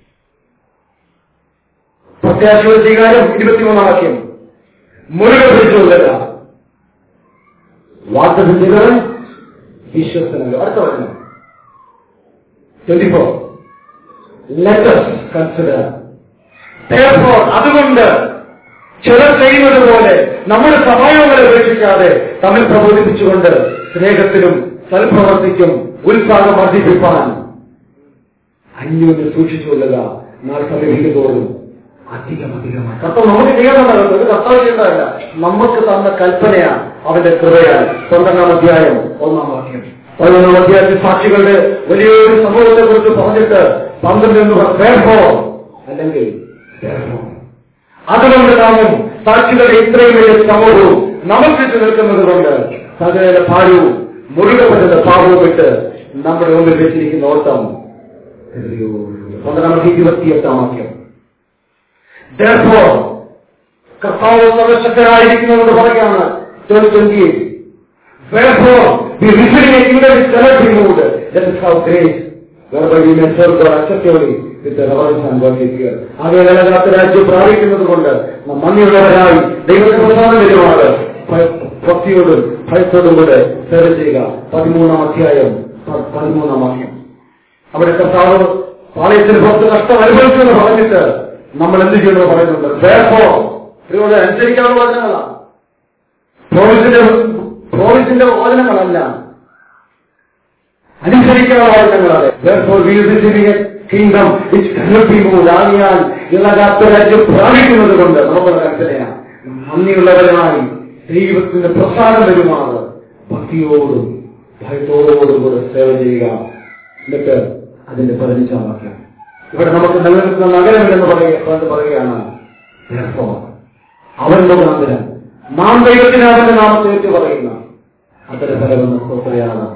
പ്രത്യാശയുടെ സ്വീകാരം ഇരുപത്തിമൂന്നാം വാക്യം മുരുകൻ പിടിച്ചുകൊള്ളുക വാഗ്ദത്തം ചെയ്തവൻ വിശ്വസ്തനല്ലോ അടുത്ത വചനം twenty four let's consider Therefore, അതുകൊണ്ട് ചിലർ ചെയ്യുന്നത് പോലെ നമ്മുടെ സഹായങ്ങളെ ഉപേക്ഷിക്കാതെ തമ്മിൽ പ്രബോധിപ്പിച്ചുകൊണ്ട് സ്നേഹത്തിലും സൽപ്രവർത്തിക്കും ഉത്സാഹം വർദ്ധിപ്പിപ്പാൻ അന്യോന്യം സൂക്ഷിച്ചുകൊള്ളുക നാൾ സമീപിക്കുന്തോറും അധികം അധികമായി കർത്താവ് നമുക്ക് ചെയ്യാനുള്ളത് ഒരു കർത്താവ് ചെയ്യേണ്ടതല്ല നമുക്ക് തന്ന കൽപ്പനയാണ് അവന്റെ കൃപയാൽ പന്ത്രണ്ടാം അധ്യായം ഒന്നാം വാക്യം പതിനൊന്നാം അധ്യായത്തിൽ സാക്ഷികളുടെ വലിയൊരു സമൂഹത്തെ കുറിച്ച് പറഞ്ഞിട്ട് പന്ത്രണ്ട് എന്ന് വേർപ്പോ അല്ലെങ്കിൽ therefore. അതുകൊണ്ട് നാമും സാക്ഷികളുടെ ഇത്രയും വലിയ സമൂഹവും നമുക്ക് നിൽക്കുന്നത് കൊണ്ട് സകല ഭാരവും മുറുകപ്പെട്ടത് പാവവും വിട്ട് നമ്മുടെ മുമ്പിൽ വെച്ചിരിക്കുന്ന ഓട്ടം പന്ത്രണ്ടാമത്തെ ഇരുപത്തിയെട്ടാം വാക്യം Therefore, കർത്താവ് സർവശക്തനായിരിക്കുന്നതെന്ന് പറയുകയാണ് twelve twenty Therefore, be receiving a kingdom is cannot be moved. That is how grace, whereby we may serve God acceptably with the reverence and worship here. ആകെ നിലകാത്ത രാജ്യം പ്രാപിക്കുന്നത് കൊണ്ട് നാം നന്ദിയുള്ളവരായി ദൈവത്തെ പ്രസാദം വരുമാണ് ഭക്തിയോടും ഭയത്തോടും കൂടെ സേവ ചെയ്യുക പതിമൂന്നാം അധ്യായം പ- പതിമൂന്നാം വാക്യം അവിടെ കർത്താവ് പാളയത്തിന് പുറത്ത് കഷ്ടം അനുഭവിക്കുമെന്ന് പറഞ്ഞിട്ട് നമ്മൾ എന്ത് ചെയ്യുമെന്ന് പറയുന്നുണ്ട് Therefore, ഇവരോട് അനുസരിക്കാനുള്ള വചനങ്ങളാണ് പ്രോവിസിന്റെ പ്രോവിസിന്റെ വചനങ്ങളല്ല അനുസരിക്കാനുള്ള വചനങ്ങളാണ് Therefore, we will be living a kingdom which cannot be moved. ആകിയാൽ ഇളകാത്ത രാജ്യം പ്രാപിക്കുന്നത് കൊണ്ട് നമുക്കുള്ള കൽപ്പനയാണ് നന്ദിയുള്ളവരുമായി ദൈവത്തിന്റെ പ്രസാദം വരുമാറ് ഭക്തിയോടും ഭയത്തോടും കൂടെ സേവ ചെയ്യുക എന്നിട്ട് അതിന്റെ പതിനഞ്ചാം വാക്യം ഇവിടെ നമുക്ക് നിലനിൽക്കുന്ന നഗരമില്ലെന്ന് പറയുക എന്ന് പറയുകയാണ് Therefore, അവൻ മുഖാന്തരം നാം ദൈവത്തിന് അവന്റെ നാമത്തെ ഏറ്റു പറയുന്ന അത്തരം ഫലമെന്ന് സ്തോത്രയാണ്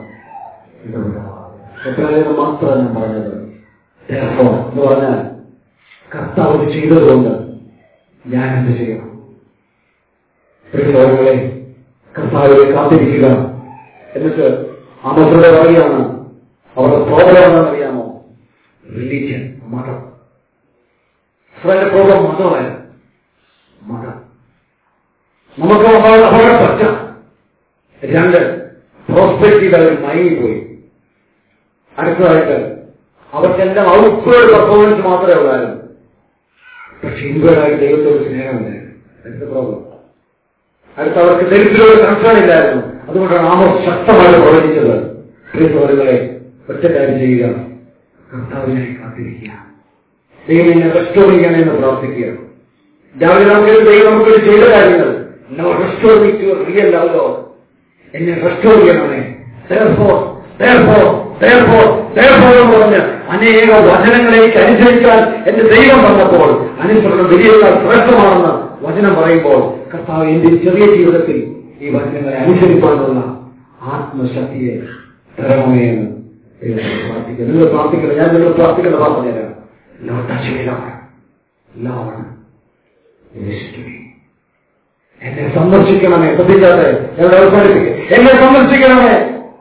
എത്രയേറെ മാത്രമാണ് ഞാൻ പറഞ്ഞത് Therefore, എന്ന് പറഞ്ഞാൽ കർത്താവ് ഇത് ചെയ്തതുകൊണ്ട് ഞാൻ എന്ത് ചെയ്യണം പ്രിയസഹോദരങ്ങളെ കർത്താവിനെ കാത്തിരിക്കുക എന്നിട്ട് അമൃതയുടെ പറയുകയാണ് അവരുടെ പ്രോബ്ലം എന്താണെന്നറിയാമോ റിലീജിയൻ മതം ഇസ്രായേലിന്റെ പ്രോബ്ലം മതമായിരുന്നു മതം നമുക്ക് അപകട- അപകടപ്പെട്ട രണ്ട് പ്രോസ്പെക്റ്റീവ് അവർ മയങ്ങിപ്പോയി അടുത്തതായിട്ട് അവർക്കെല്ലാം ഔട്ട്വേർഡ് പെർഫോമൻസ് മാത്രമേ ഉള്ളായിരുന്നു പക്ഷെ ഇൻവേർഡായി ദൈവത്തോട് സ്നേഹമുണ്ടായിരുന്നു അടുത്ത പ്രോബ്ലം അടുത്ത അവർക്ക് ദരിദ്രരോട് കൺസേൺ ഇല്ലായിരുന്നു അതുകൊണ്ടാണ് ആമോ ശക്തമായി പ്രവചിച്ചത് പ്രിയസോദരങ്ങളെ ഒറ്റ കാര്യം ചെയ്യുക കർത്താവിനായി കാത്തിരിക്കുക ദൈവം എന്നെ റെസ്റ്റോർ ചെയ്യണമെന്ന് പ്രാർത്ഥിക്കുക രാവിലെ നമുക്ക് ദൈവം നമുക്ക് ചെയ്ത കാര്യങ്ങൾ restore me to real love എന്നെ റെസ്റ്റോർ ചെയ്യണമേ Therefore, therefore, therefore, therefore എന്ന് പറഞ്ഞ് അനേക വചനങ്ങളിലേക്ക് അനുസരിക്കാൻ എന്റെ ദൈവം വന്നപ്പോൾ അനുസരണം വലിയേക്കാൾ ശ്രേഷ്ഠമാണെന്ന് വചനം പറയുമ്പോൾ കർത്താവ് എന്റെ ചെറിയ ജീവിതത്തിൽ ഈ വചനങ്ങളെ അനുസരിക്കാനുള്ള ആത്മശക്തിയെ തരണമേ എന്ന് ദൈവത്തോട് പ്രാർത്ഥിക്കുക നിങ്ങൾ പ്രാർത്ഥിക്കണം ഞാൻ നിങ്ങൾ പ്രാർത്ഥിക്കേണ്ട പ്രാർത്ഥന തരാം ലോട്ടാശിലാണ് ലോണ് യേശുവേ എന്നെ സന്ദർശിക്കണമേ ശ്രദ്ധിക്കാതെ എന്നോട് അവസാനിപ്പിക്കുക എന്നെ സന്ദർശിക്കണമേ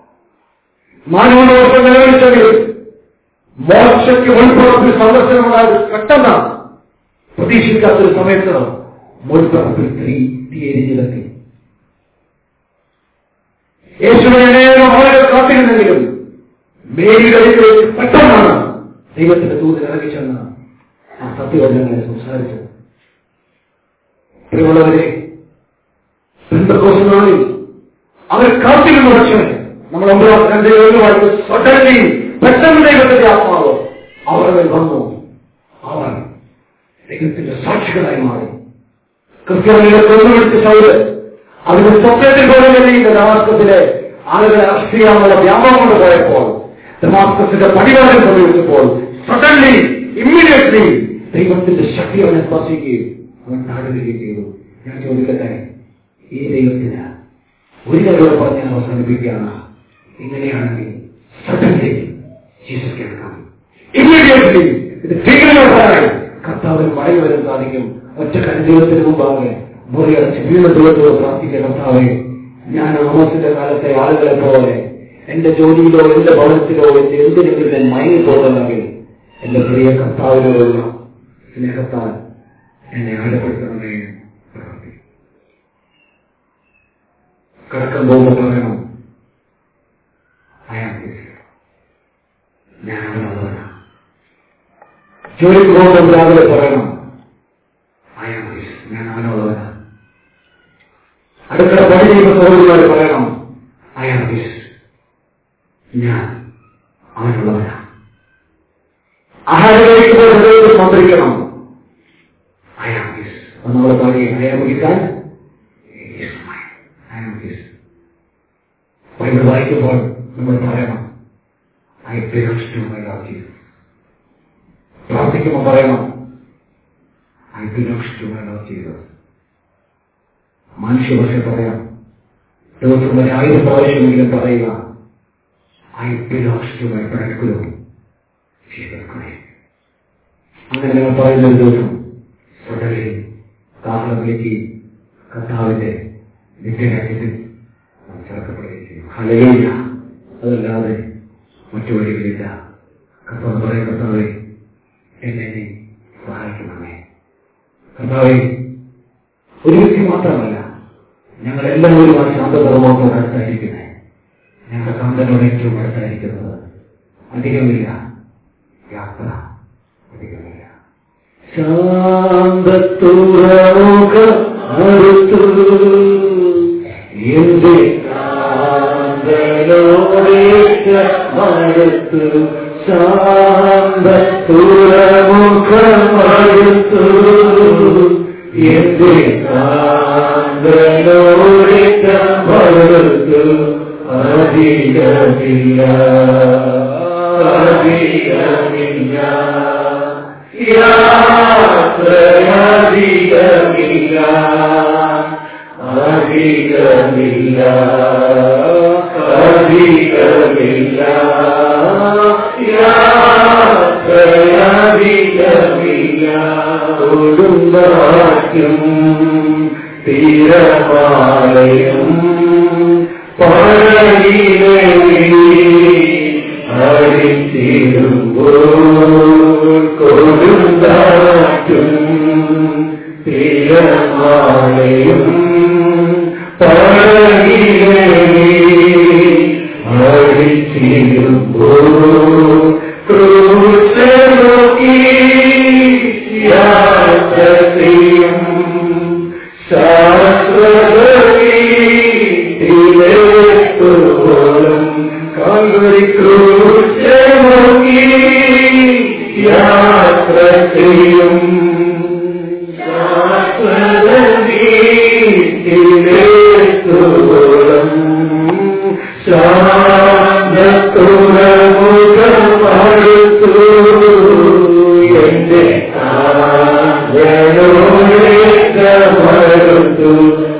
നാനൂറ് വർഷം നിലവിളിച്ചെങ്കിലും മോക്ഷയ്ക്ക് മുൻപുറത്തിൽ സന്ദർശനമുണ്ടായത് പെട്ടെന്നാണ് പ്രതീക്ഷിക്കാത്തൊരു സമയത്ത് മുൻപുറത്തിൽ തീ തീയെരിഞ്ഞിലെത്തി യേശുവിനെ അനേകം ആളുകൾ കാത്തിരുന്നെങ്കിലും മേരികളിൽ വെച്ച് പെട്ടെന്നാണ് ദൈവത്തിന്റെ ദൂതൻ ഇറങ്ങിച്ചെന്ന് ആ സത്യവചനങ്ങളെ സംസാരിച്ചത് പ്രിയമുള്ളവരെ പെന്തക്കോസ്തുനാളിൽ അവർ കാത്തിരുന്നു പക്ഷേ നമ്മൾ ഒമ്പതാം രണ്ട് ഏഴുമായിട്ട് സഡൻലി പെട്ടെന്ന് ദൈവത്തിന്റെ ആത്മാവ് അവരുടെ മേൽ വന്നു അവർ ദൈവത്തിന്റെ സാക്ഷികളായി മാറി ക്രിസ്ത്യാനികളെ കൊണ്ടുപിടിച്ച സൗര് അതിന് സ്വപ്നത്തിൽ പോലും കഴിയുന്ന ഡമാസ്കസിലെ ആളുകളെ അറസ്റ്റ് ചെയ്യാനുള്ള വ്യാപകം കൊണ്ട് പോയപ്പോൾ ഡമാസ്കസിന്റെ പടിവാരം സംഭവിച്ചപ്പോൾ സഡൻലി ഇമ്മീഡിയറ്റ്ലി ദൈവത്തിന്റെ ശക്തി അവനെ സ്പർശിക്കുകയും അവൻ താഴുകയും ചെയ്തു ഞാൻ ചോദിക്കട്ടെ ഈ ദൈവത്തിന് ഒരു കാര്യം പറഞ്ഞ് ഞാൻ അവസാനിപ്പിക്കുകയാണ് ഇങ്ങനെയാണെങ്കിൽ സഡൻലി ജീസസ് കേൾക്കാം ഇമ്മീഡിയറ്റ്ലി ഇത് ഭീകരമായി കർത്താവിന് മടങ്ങി വരാൻ സാധിക്കും ഒറ്റ കരുദൈവത്തിന് മുമ്പാകെ മുറിയടച്ച് വീണ്ടും ദൈവത്തോട് പ്രാർത്ഥിക്കുക കർത്താവെ ഞാൻ ആമോസിന്റെ കാലത്തെ ആളുകളെ പോലെ എന്റെ ജോലിയിലോ എന്റെ ഭവനത്തിലോ എന്റെ എന്തിനെങ്കിലും ഞാൻ മയങ്ങി പോകുന്നെങ്കിൽ എന്റെ പ്രിയ കർത്താവിനോടുള്ള സ്നേഹത്താൽ എന്നെ ആഴപ്പെടുത്തണമേ എന്ന് പ്രാർത്ഥിക്കും കിടക്കാൻ പോകുമ്പോൾ പറയണം അയാൾ ഞാൻ അവനുള്ളവനാണ് ജോലിക്ക് പോകുമ്പോൾ രാവിലെ പറയണം അയാൾ ഞാൻ അവനുള്ളവനാണ് അടുക്കള പണി ചെയ്യുന്ന സഹോദരിമാർ പറയണം അയാൾ ഞാൻ അവനുള്ളവനാണ് ആഹാരം കഴിക്കുമ്പോൾ ഹൃദയത്തിൽ മന്ത്രിക്കണം അയാൾ നമ്മൾ പറയും അയാൾ കിട്ടാൻ ബൈബിൾ വായിക്കുമ്പോൾ നമ്മൾ പറയണം I belongs to my Lord Jesus പ്രാർത്ഥിക്കുമ്പോൾ പറയണം I belongs to my Lord Jesus മനുഷ്യഭാഷ പറയാം ദിവസം ഒരു ആയിരം പ്രാവശ്യമെങ്കിലും പറയുക ഐ ബിലോങ്സ് ടു മൈ ബ്രഡ്ഗുരു ജീസസ് ക്രൈസ്റ്റ് അങ്ങനെ നിങ്ങൾ പറയുന്ന ഒരു ദിവസം തുടരെ കാഹളം വിളിച്ച് കർത്താവിന്റെ നിത്യരാജ്യത്തിൽ നാം ചേർക്കപ്പെടുകയും ചെയ്യും ഹലയില്ല അതല്ലാതെ മറ്റു വഴികളില്ല കർത്താവ് പറയാം കർത്താവെ എന്നെ നീ സഹായിക്കണമേ കർത്താവെ ഒരു വ്യക്തി മാത്രമല്ല ഞങ്ങളെല്ലാവരും ആ ശാന്തപൂർവ്വത്തോട് അടുത്തായിരിക്കുന്നത് ഞങ്ങളുടെ കാന്തനോട് ഏറ്റവും അടുത്തായിരിക്കുന്നത് അധികമില്ല യാത്ര അധികമില്ല ശാന്തത്തുറമുഖ അടുത്തു എന്റെ കാന്തനോടേറ്റ അടുത്തു ശാന്തത്തുറമുഖമടുത്തു എന്റെ കാന്തനോടേറ്റ അടുത്തു അധികമില്ല അധികമില്ല യാത്രയധികമില്ല അധികമില്ല അധികമില്ല യാത്രയധികമില്ല കൊടുങ്കാറ്റും തീരമാലയും പഴകിലെ അടിച്ചിടുമ്പോൾ കൊടുങ്കാറ്റും തീരമാലയും പഴകിലെ അടിച്ചിടുമ്പോൾ ക്രൂശ നോക്കി യാത്ര ചെയ്യും ശാസ്ത്രപോലും കാൽവരി ക്രൂശ നോക്കി യാത്ര ചെയ്യും ശാസ്ത്രപോലും ശാന്തത്തുറമുഖമടുത്തു എന്റെ ആജനോടേറ്റമടുത്തു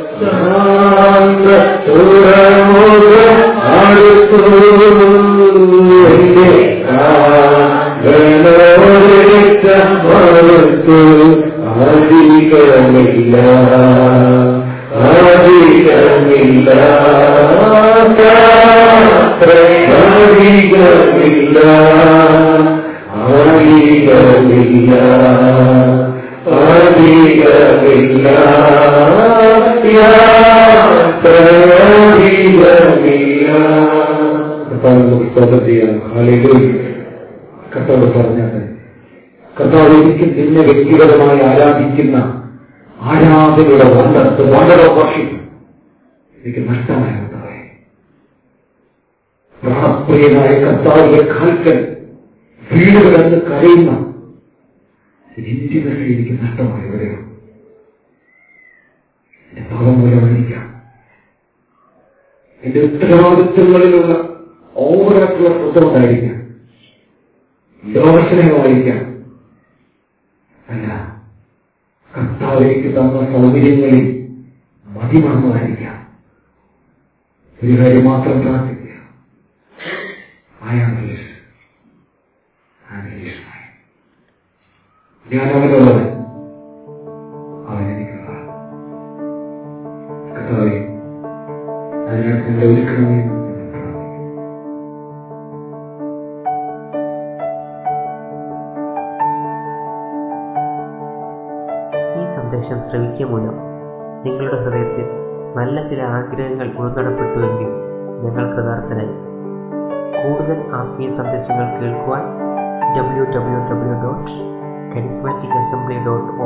ശാന്തത്തുറമുഖമടുത്തു എന്റെ ആജനോടേറ്റമടുത്തു അധികമില്ല അധികമില്ല അധികമില്ല അധികമില്ല അധികമില്ല കർത്താവ് ചെയ്യാം കർത്താവ് പറഞ്ഞത് കർത്താവ് ഒരിക്കൽ നിന്നെ വ്യക്തിഗതമായി ആരാധിക്കുന്ന ആരാധനയുടെ വണ്ടത്ത് വണ്ടർ ഓഫ് വർഷിപ്പ് എനിക്ക് നഷ്ടമായ കർത്താവെ പ്രാണപ്രിയനായ കർത്താവിന്റെ കാൽക്കൽ വീട് കിടന്ന് കരയുന്ന ഇന്റിമസി എനിക്ക് നഷ്ടമായി എവിടെയോ എന്റെ പാപം മൂലമായിരിക്കാം എന്റെ ഉത്തരവാദിത്വങ്ങളിലുള്ള ഓവറായിട്ടുള്ള ശ്രദ്ധ കൊണ്ടായിരിക്കാം ലോകസ്നേഹമായിരിക്കാം അല്ല കർത്താവിലേക്ക് തന്ന സൗകര്യങ്ങളിൽ മതിമറന്നതായിരിക്കാം ഒരു കാര്യം മാത്രം പ്രാർത്ഥിക്കുക I am his. I am his. ഞാൻ അവനുള്ളത് അവൻ എനിക്കുള്ളതാണ് കർത്താവേ അതിനകത്ത് എന്റെ ഒരുക്കണമേ എന്ന് പ്രാർത്ഥിക്കുന്നു. ഈ സന്ദേശം ശ്രവിക്കുക മൂലം നിങ്ങളുടെ ഹൃദയത്തിൽ നല്ല ചില ആഗ്രഹങ്ങൾ ഉൾനടപ്പെട്ടുവെങ്കിൽ ഞങ്ങൾ കൃതാർത്ഥനായി കൂടുതൽ ആത്മീയ സന്ദേശങ്ങൾ കേൾക്കുവാൻ W W W dot charismatic assembly dot